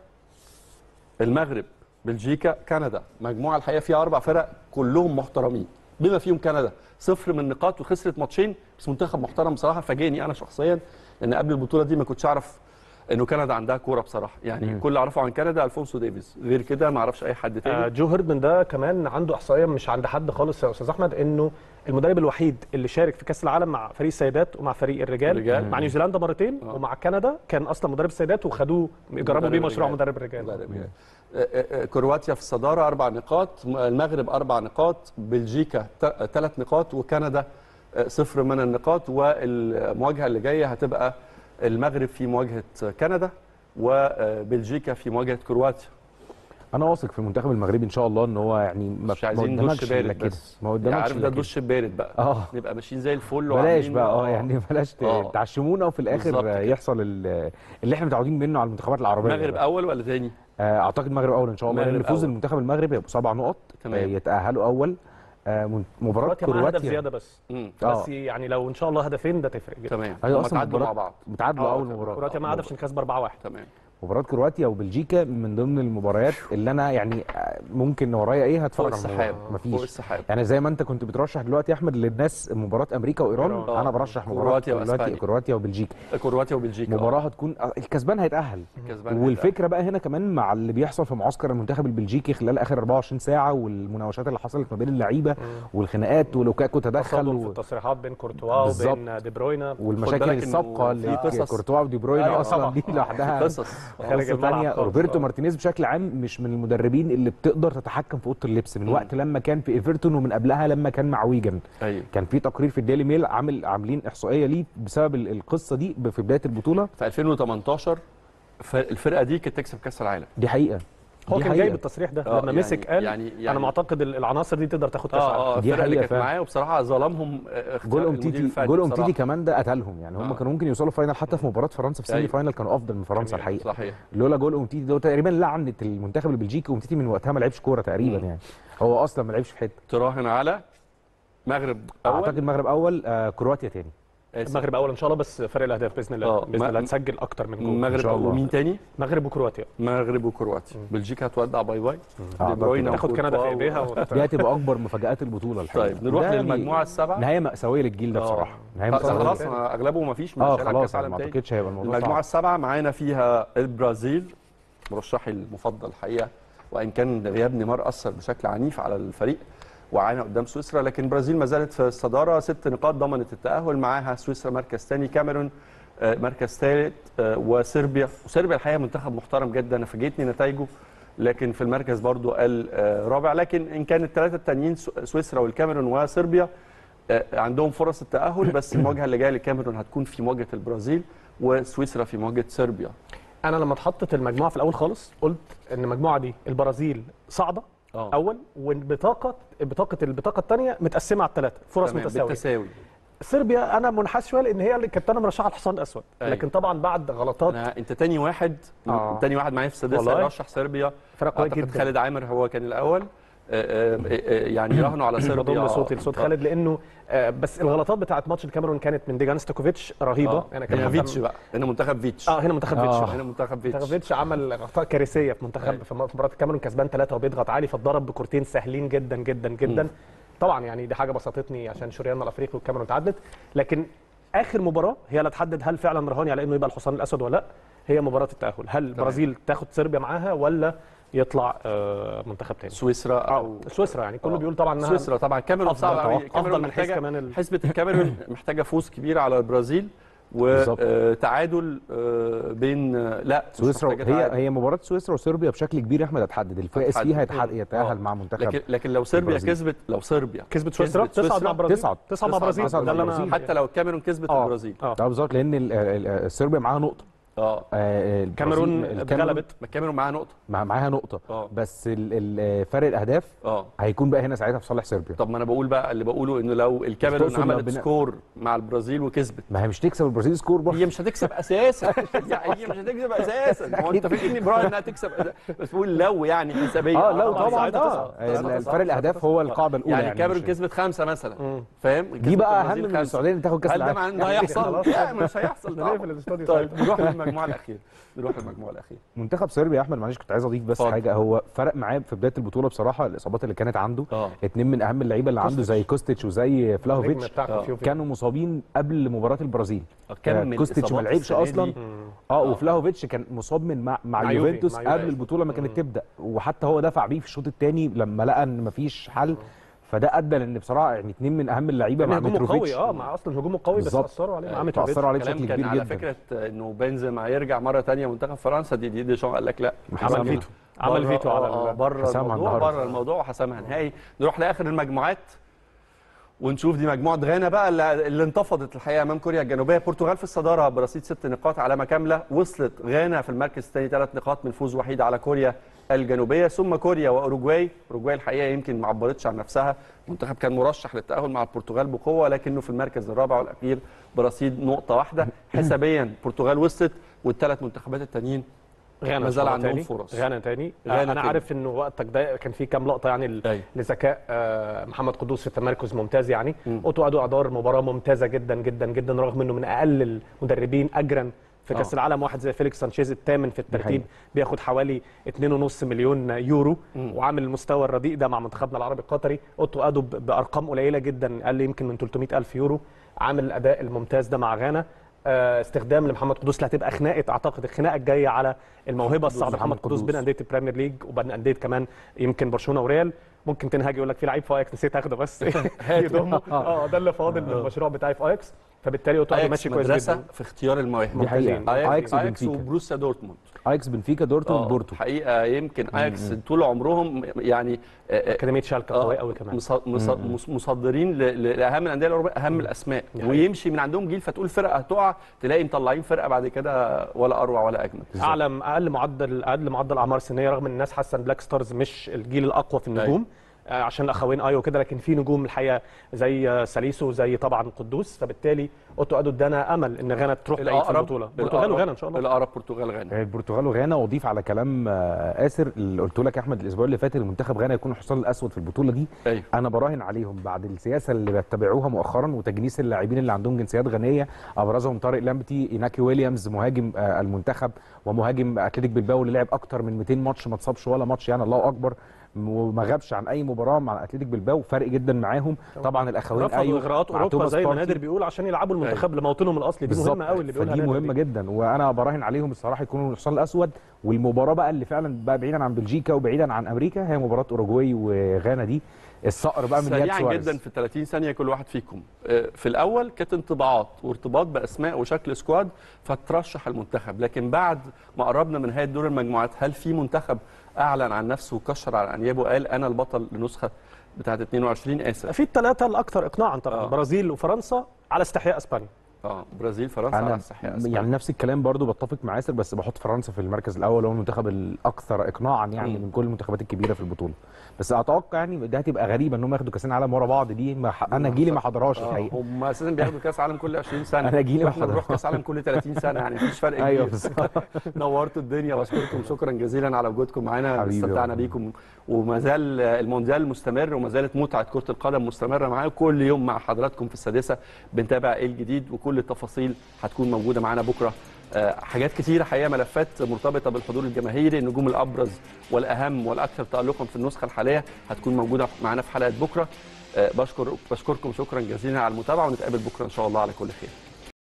المغرب بلجيكا كندا مجموعه الحقيقه فيها اربع فرق كلهم محترمين بما فيهم كندا صفر من نقاط وخسرت ماتشين بس منتخب محترم بصراحه فاجئني انا شخصيا لان قبل البطوله دي ما كنتش اعرف انه كندا عندها كوره بصراحه يعني مم. كل اللي اعرفه عن كندا الفونسو ديفيز غير كده ما اعرفش اي حد آه تاني جو هيردمان ده كمان عنده احصائيه مش عند حد خالص يا استاذ احمد انه المدرب الوحيد اللي شارك في كاس العالم مع فريق السيدات ومع فريق الرجال, الرجال. مع نيوزيلندا مرتين آه. ومع كندا كان اصلا مدرب السيدات وخدوه جربوا مدرب بيه مشروع الرجال. مدرب الرجال مدرب الرجال. آه، آه، آه، كرواتيا في الصداره اربع نقاط المغرب اربع نقاط بلجيكا ثلاث نقاط وكندا آه، صفر من النقاط والمواجهه اللي جايه هتبقى المغرب في مواجهه كندا وبلجيكا في مواجهه كرواتيا انا واثق في المنتخب المغربي ان شاء الله ان هو يعني ما مش عايزين ما دش قدامكش إلا بارد كده. بس ما يعني قدامكش عارف إلا ده كده. دش بارد بقى اه نبقى ماشيين زي الفل بلاش وعاملين- بقى اه يعني بلاش ت- آه. تعشمونا وفي الاخر بالظبط كده. يحصل ال- اللي احنا متعودين منه على المنتخبات العربيه المغرب بقى. اول ولا ثاني؟ آه، اعتقد المغرب اول ان شاء الله المغرب لان فوز أول. المنتخب المغربي هيبقوا سبع نقط تمام. آه، يتاهلوا اول آه، من- مباراه كرواتيا معاها هدف كرواتيا زياده بس امم آه. بس يعني لو ان شاء الله هدفين ده تفرق جدا تمام أيوة هم أصلاً تعادلوا مباراة- مع بعض بتعادلوا آه، اول تمام. مباراه كرواتيا معاها هدف عشان كسب 4-1 تمام مباراه كرواتيا وبلجيكا من ضمن المباريات اللي انا يعني آه، ممكن ورايا ايه فوق هتفرج على السحاب المباراة. فوق مفيش السحاب يعني زي ما انت كنت بترشح دلوقتي يا احمد للناس مباراه امريكا وايران إيران. انا آه. برشح مباراه كرواتيا دلوقتي وأسبانيا. كرواتيا وبلجيكا كرواتيا وبلجيكا مباراه هتكون آه، الكسبان هيتاهل كسبان والفكره بقى هنا كمان مع اللي بيحصل في معسكر المنتخب البلجيكي خلال اخر 24 ساعه والمناوشات اللي حصلت ما بين اللعيبه والخناقات ولوكاكو تدخل تصادم في و... التصريحات بين كورتوا بالظبط. وبين دي بروينا والمشاكل بالك إنه السابقه في اللي قصص. كورتوا ودي بروين أيوة اصلا طبعاً. دي لوحدها قصص خارج قصه الملعب ثانيه خالص. روبرتو آه. مارتينيز بشكل عام مش من المدربين اللي بتقدر تتحكم في اوضه اللبس من وقت لما كان في ايفرتون ومن قبلها لما كان مع ويجن ايوه كان في تقرير في الديلي ميل عامل عاملين احصائيه ليه بسبب ال- القصه دي في بدايه البطوله في 2018 ف- الفرقه دي كانت تكسب كاس العالم دي حقيقه هو دي كان حقيقة. جايب التصريح ده آه، لما يعني- مسك قال يعني- انا يعني- معتقد ال- العناصر دي تقدر تاخد كاس اه العالم اه دي الفرقه اللي حقيقة كانت فعلا. معاه وبصراحه ظلمهم آه، اختيار جول المدير امتيتي الفني جول بصراحة. امتيتي كمان ده قتلهم يعني هم آه. كانوا ممكن يوصلوا فاينل حتى في مباراه فرنسا في السيمي أيوة. فاينل كانوا افضل من فرنسا الحقيقه صحيح لولا جول امتيتي ده تقريبا لعنت المنتخب البلجيكي وامتيتي من وقتها ما لعبش كوره تقريبا مم. يعني هو اصلا ما لعبش في حته تراهن على مغرب اعتقد اول المغرب اول آه كرواتيا تاني آسف. المغرب اول ان شاء الله بس فرق الاهداف باذن الله آه، باذن ما- الله تسجل اكتر من جول المغرب شاء أول. الله. ومين تاني المغرب وكرواتيا مغرب وكرواتيا بلجيكا هتودع باي باي دي أعتقد. بروين تاخد كندا في وكورتوا ايديها و- وت- دي هتبقى اكبر مفاجات البطوله الحقيقه طيب نروح وده للمجموعه يعني السابعه نهايه مأساويه للجيل ده آه. بصراحه نهايه آه، مأساويه خلاص للجيل. آه، اغلبه ما فيش مش اه هيلعب خلاص كاس ما عالم تاني اعتقدش هيبقى الموضوع المجموعه صعب السابعه معانا فيها البرازيل مرشحي المفضل الحقيقه وان كان غياب نيمار اثر بشكل عنيف على الفريق وعانى قدام سويسرا لكن البرازيل ما زالت في الصداره ست نقاط ضمنت التاهل معاها سويسرا مركز ثاني كاميرون آه، مركز ثالث آه، وصربيا وصربيا الحقيقه منتخب محترم جدا انا فاجئتني نتائجه لكن في المركز برضو الرابع لكن ان كان الثلاثه التانيين سو- سويسرا والكاميرون وصربيا آه، عندهم فرص التاهل بس المواجهه اللي جايه للكاميرون هتكون في مواجهه البرازيل وسويسرا في مواجهه صربيا انا لما اتحطت المجموعه في الاول خالص قلت ان المجموعه دي البرازيل صاعده اه اول والبطاقه بطاقه البطاقه الثانيه متقسمه على الثلاثه فرص تمام، متساويه بالتساوي صربيا انا منحاز شويه لان هي اللي كانت انا مرشحها الحصان الاسود أيوة. لكن طبعا بعد غلطات أنا انت تاني واحد آه. تاني واحد معايا في السادسه والله. رشح صربيا فرق قويه اعتقد جدا خالد عامر هو كان الاول آه، آه، آه، يعني راهنوا على صربيا بضم صوتي لصوت آه. خالد لانه آه، بس الغلطات بتاعت ماتش الكاميرون كانت من ديجان ستوكوفيتش رهيبه اه يعني كان هنا حتى- فيتش بقى هنا منتخب فيتش اه هنا منتخب آه. فيتش هنا منتخب منتخب فيتش فيتش عمل اخطاء كارثيه في منتخب أيوة. في م- في مباراه الكاميرون كسبان ثلاثه وبيضغط عالي فاتضرب بكورتين سهلين جدا جدا جدا مم. طبعا يعني دي حاجه بسطتني عشان شريان الافريقي والكاميرون تعادلت لكن اخر مباراه هي اللي تحدد هل فعلا رهاني على انه يبقى الحصان الاسود ولا لا هي مباراه التاهل هل البرازيل تاخد صربيا معاها ولا يطلع آه، منتخب تاني سويسرا او سويسرا يعني كله آه. بيقول طبعا انها سويسرا طبعا الكاميرون أفضل صعب قوي طبعاً. الكاميرون أفضل من حيث محتاجه كمان ال- حسبه الكاميرون محتاجه فوز كبير على البرازيل بالظبط. وتعادل بين آه، لا مش سويسرا محتاجة هي تعادل. هي مباراه سويسرا وصربيا بشكل كبير يا احمد هتحدد الفائز هتحدد. فيها يتحد- آه. يتاهل مع منتخب لكن لكن لو صربيا البرازيل. كسبت لو صربيا كسبت سويسرا كسبت تصعد مع سويسرا، البرازيل تصعد. تصعد مع تصعد البرازيل مع ده اللي انا البرازيل. حتى لو الكاميرون كسبت آه. البرازيل اه ده بالظبط لان ال- ال- ال- صربيا معاها نقطه اه آه، الكاميرون البرازيل- الكاميرون اتغلبت ما الكاميرون معاها نقطه مع- معاها نقطه اه بس ال- ال- فرق الاهداف اه هيكون بقى هنا ساعتها في صالح صربيا طب ما انا بقول بقى اللي بقوله انه لو الكاميرون تقصد لو عملت بنا- سكور مع البرازيل وكسبت ما هي مش تكسب البرازيل سكور برضه هي مش هتكسب اساسا يعني هي مش هتكسب اساسا هو انت فاكرني برايي انها تكسب أساساً. بس بقول لو يعني حسابيا اه لو طبعاً طبعا ساعتها اه تصعد. تصعد. ال- فرق الاهداف هو القاعده الاولى يعني الكاميرون مش- كسبت خمسه مثلا مم. فاهم دي كسبت بقى اهم البرازيل من خمسة. السعوديه ان تاخد كاس هل ده العالم معناه انه هيحصل؟ خلاص. لا مش هيحصل طبعا نقفل الاستوديو طيب ساعتها. نروح للمجموعه الاخيره نروح للمجموعه الاخيره منتخب صربيا يا احمد معلش كنت عايز اضيف بس اتفضل. حاجه هو فرق معاه في بدايه البطوله بصراحه الاصابات اللي كانت عنده اه اتنين من اهم اللعيبه اللي عنده كوستيتش. زي كوستيتش وزي النجم فلاهوفيتش بتاع آه. كونفيوفي. كانوا مصابين قبل مباراه البرازيل كمل كوستيتش ما إصابات لعبش السنة اصلا دي. مم. اه آه. وفلاهوفيتش كان مصاب من مع, مع, مع يوفي، اليوفنتوس مع يوفي. قبل البطوله ما كانت مم. تبدا وحتى هو دفع بيه في الشوط الثاني لما لقى ان مفيش حل فده ادى لان بصراحه يعني اتنين من اهم اللعيبه كان مع هجومه متروفيتش قوي اه مع اصلا هجومه قوي بس بالظبط. اثروا عليه مع آه، متروفيتش تاثروا عليه الكلام بشكل كان كبير على جدا فكره انه بنزيما هيرجع مره ثانيه منتخب فرنسا دي دي ديشان قال لك لا عمل حسمها. فيتو عمل بره- فيتو على آه، ال- بره حسمها الموضوع النهاردة. بره الموضوع وحسمها نهائي نروح لاخر المجموعات ونشوف دي مجموعه غانا بقى اللي اللي انتفضت الحقيقه امام كوريا الجنوبيه البرتغال في الصداره برصيد ست نقاط علامه كامله وصلت غانا في المركز الثاني ثلاث نقاط من فوز وحيد على كوريا الجنوبيه ثم كوريا واوروجواي اوروجواي الحقيقه يمكن ما عبرتش عن نفسها منتخب كان مرشح للتاهل مع البرتغال بقوه لكنه في المركز الرابع والاخير برصيد نقطه واحده حسابيا البرتغال وصلت والثلاث منتخبات التانيين غانا ما إن زال شاء الله عندهم تاني. فرص. غانا تاني غانا انا تاني. عارف انه وقتك ده كان في كام لقطه يعني ل- أيوة. لذكاء آه، محمد قدوس في التمركز ممتاز يعني اوتو ادو ادار مباراه ممتازه جدا جدا جدا رغم انه من اقل المدربين اجرا في كاس آه. العالم واحد زي فيليكس سانشيز الثامن في الترتيب حقيقة. بياخد حوالي 2.5 مليون يورو وعامل المستوى الرديء ده مع منتخبنا العربي القطري اوتو ادو ب- بارقام قليله جدا اقل يمكن من 300 الف يورو عامل الاداء الممتاز ده مع غانا آه، استخدام لمحمد قدوس اللي هتبقى خناقه اعتقد الخناقه الجايه على الموهبه الصعبه محمد محمد قدوس قدوس. بين انديه البريمير ليج وبين انديه كمان يمكن برشلونه وريال ممكن تنهاج يقول لك في لعيب في اياكس نسيت اخده بس يضمه اه ده اللي فاضل من المشروع بتاعي في اياكس فبالتالي اوتو اياكس ماشي كويس مدرسه جدا في اختيار المواهب دي حقيقة. اياكس, أياكس أياكس وبنفيكا. وبروسيا دورتموند اياكس بنفيكا دورتموند آه، بورتو حقيقه يمكن اياكس طول عمرهم يعني آه، آه، اكاديميه شالكه آه، قويه قوي كمان مص- مص- مص- مصدرين ل- ل- لاهم الانديه الاوروبيه اهم الاسماء دي حقيقة. ويمشي من عندهم جيل فتقول فرقه هتقع تلاقي مطلعين فرقه بعد كده ولا اروع ولا اجمل اعلى اقل معدل اقل معدل اعمار سنيه رغم ان الناس حاسه ان بلاك ستارز مش الجيل الاقوى في النجوم آه، عشان الاخوين ايو كده لكن في نجوم الحقيقه زي آه، ساليسو زي طبعا قدوس فبالتالي اوتو ادو ادانا امل ان غانا تروح بعيد في البطوله البرتغال الأقرب- وغانا ان شاء الله الاقرب برتغال غانا البرتغال وغانا واضيف على كلام آه، اسر اللي قلت لك يا احمد الاسبوع اللي فات المنتخب غانا يكون الحصان الاسود في البطوله دي ايوه انا براهن عليهم بعد السياسه اللي بيتبعوها مؤخرا وتجنيس اللاعبين اللي عندهم جنسيات غنيه ابرزهم طارق لامبتي ايناكي ويليامز مهاجم آه، المنتخب ومهاجم اتلتيك بالباو اللي لعب اكتر من 200 ماتش ما اتصابش ولا ماتش يعني الله اكبر وما غابش عن اي مباراه مع اتلتيك بالباو فرق جدا معاهم طبعا الاخوين رفضوا ايوه اغراءات مع اوروبا توماس زي ما بارتي. نادر بيقول عشان يلعبوا المنتخب لموطنهم الاصلي دي مهمه قوي اللي بيقولها فدي نادر مهمه دي. جدا وانا براهن عليهم الصراحه يكونوا الحصان الاسود والمباراه بقى اللي فعلا بقى بعيدا عن بلجيكا وبعيدا عن امريكا هي مباراه اوروجواي وغانا دي الصقر بقى من يد سريعا سواريز جدا في 30 ثانيه كل واحد فيكم آه، في الاول كانت انطباعات وارتباط باسماء وشكل سكواد فترشح المنتخب لكن بعد ما قربنا من نهايه دور المجموعات هل في منتخب اعلن عن نفسه وكشر على انيابه وقال انا البطل لنسخه بتاعه 22 اسف في الثلاثه الاكثر اقناعا طبعا آه. البرازيل وفرنسا على استحياء اسبانيا اه برازيل فرنسا على انا استحياء يعني اسبانيا نفس الكلام برضو بتفق مع ياسر بس بحط فرنسا في المركز الاول هو المنتخب الاكثر اقناعا يعني مم. من كل المنتخبات الكبيره في البطوله بس اتوقع يعني ده هتبقى غريبه ان هم ياخدوا كاسين عالم ورا بعض دي ما ح... انا جيلي ما حضرهاش آه، الحقيقه هم اساسا بياخدوا كاس عالم كل 20 سنه أنا جيلي واحنا واحد. بنروح كاس عالم كل 30 سنه يعني مفيش فرق ايوه كبير بالظبط نورتوا الدنيا واشكركم شكرا جزيلا على وجودكم معانا حبيبي استمتعنا والله. بيكم وما زال المونديال مستمر وما زالت متعه كره القدم مستمره معاكم كل يوم مع حضراتكم في السادسه بنتابع ايه الجديد وكل التفاصيل هتكون موجوده معانا بكره آه، حاجات كتيره حقيقه ملفات مرتبطه بالحضور الجماهيري النجوم الابرز والاهم والاكثر تالقا في النسخه الحاليه هتكون موجوده معانا في حلقه بكره آه، بشكر بشكركم شكرا جزيلا على المتابعه ونتقابل بكره ان شاء الله على كل خير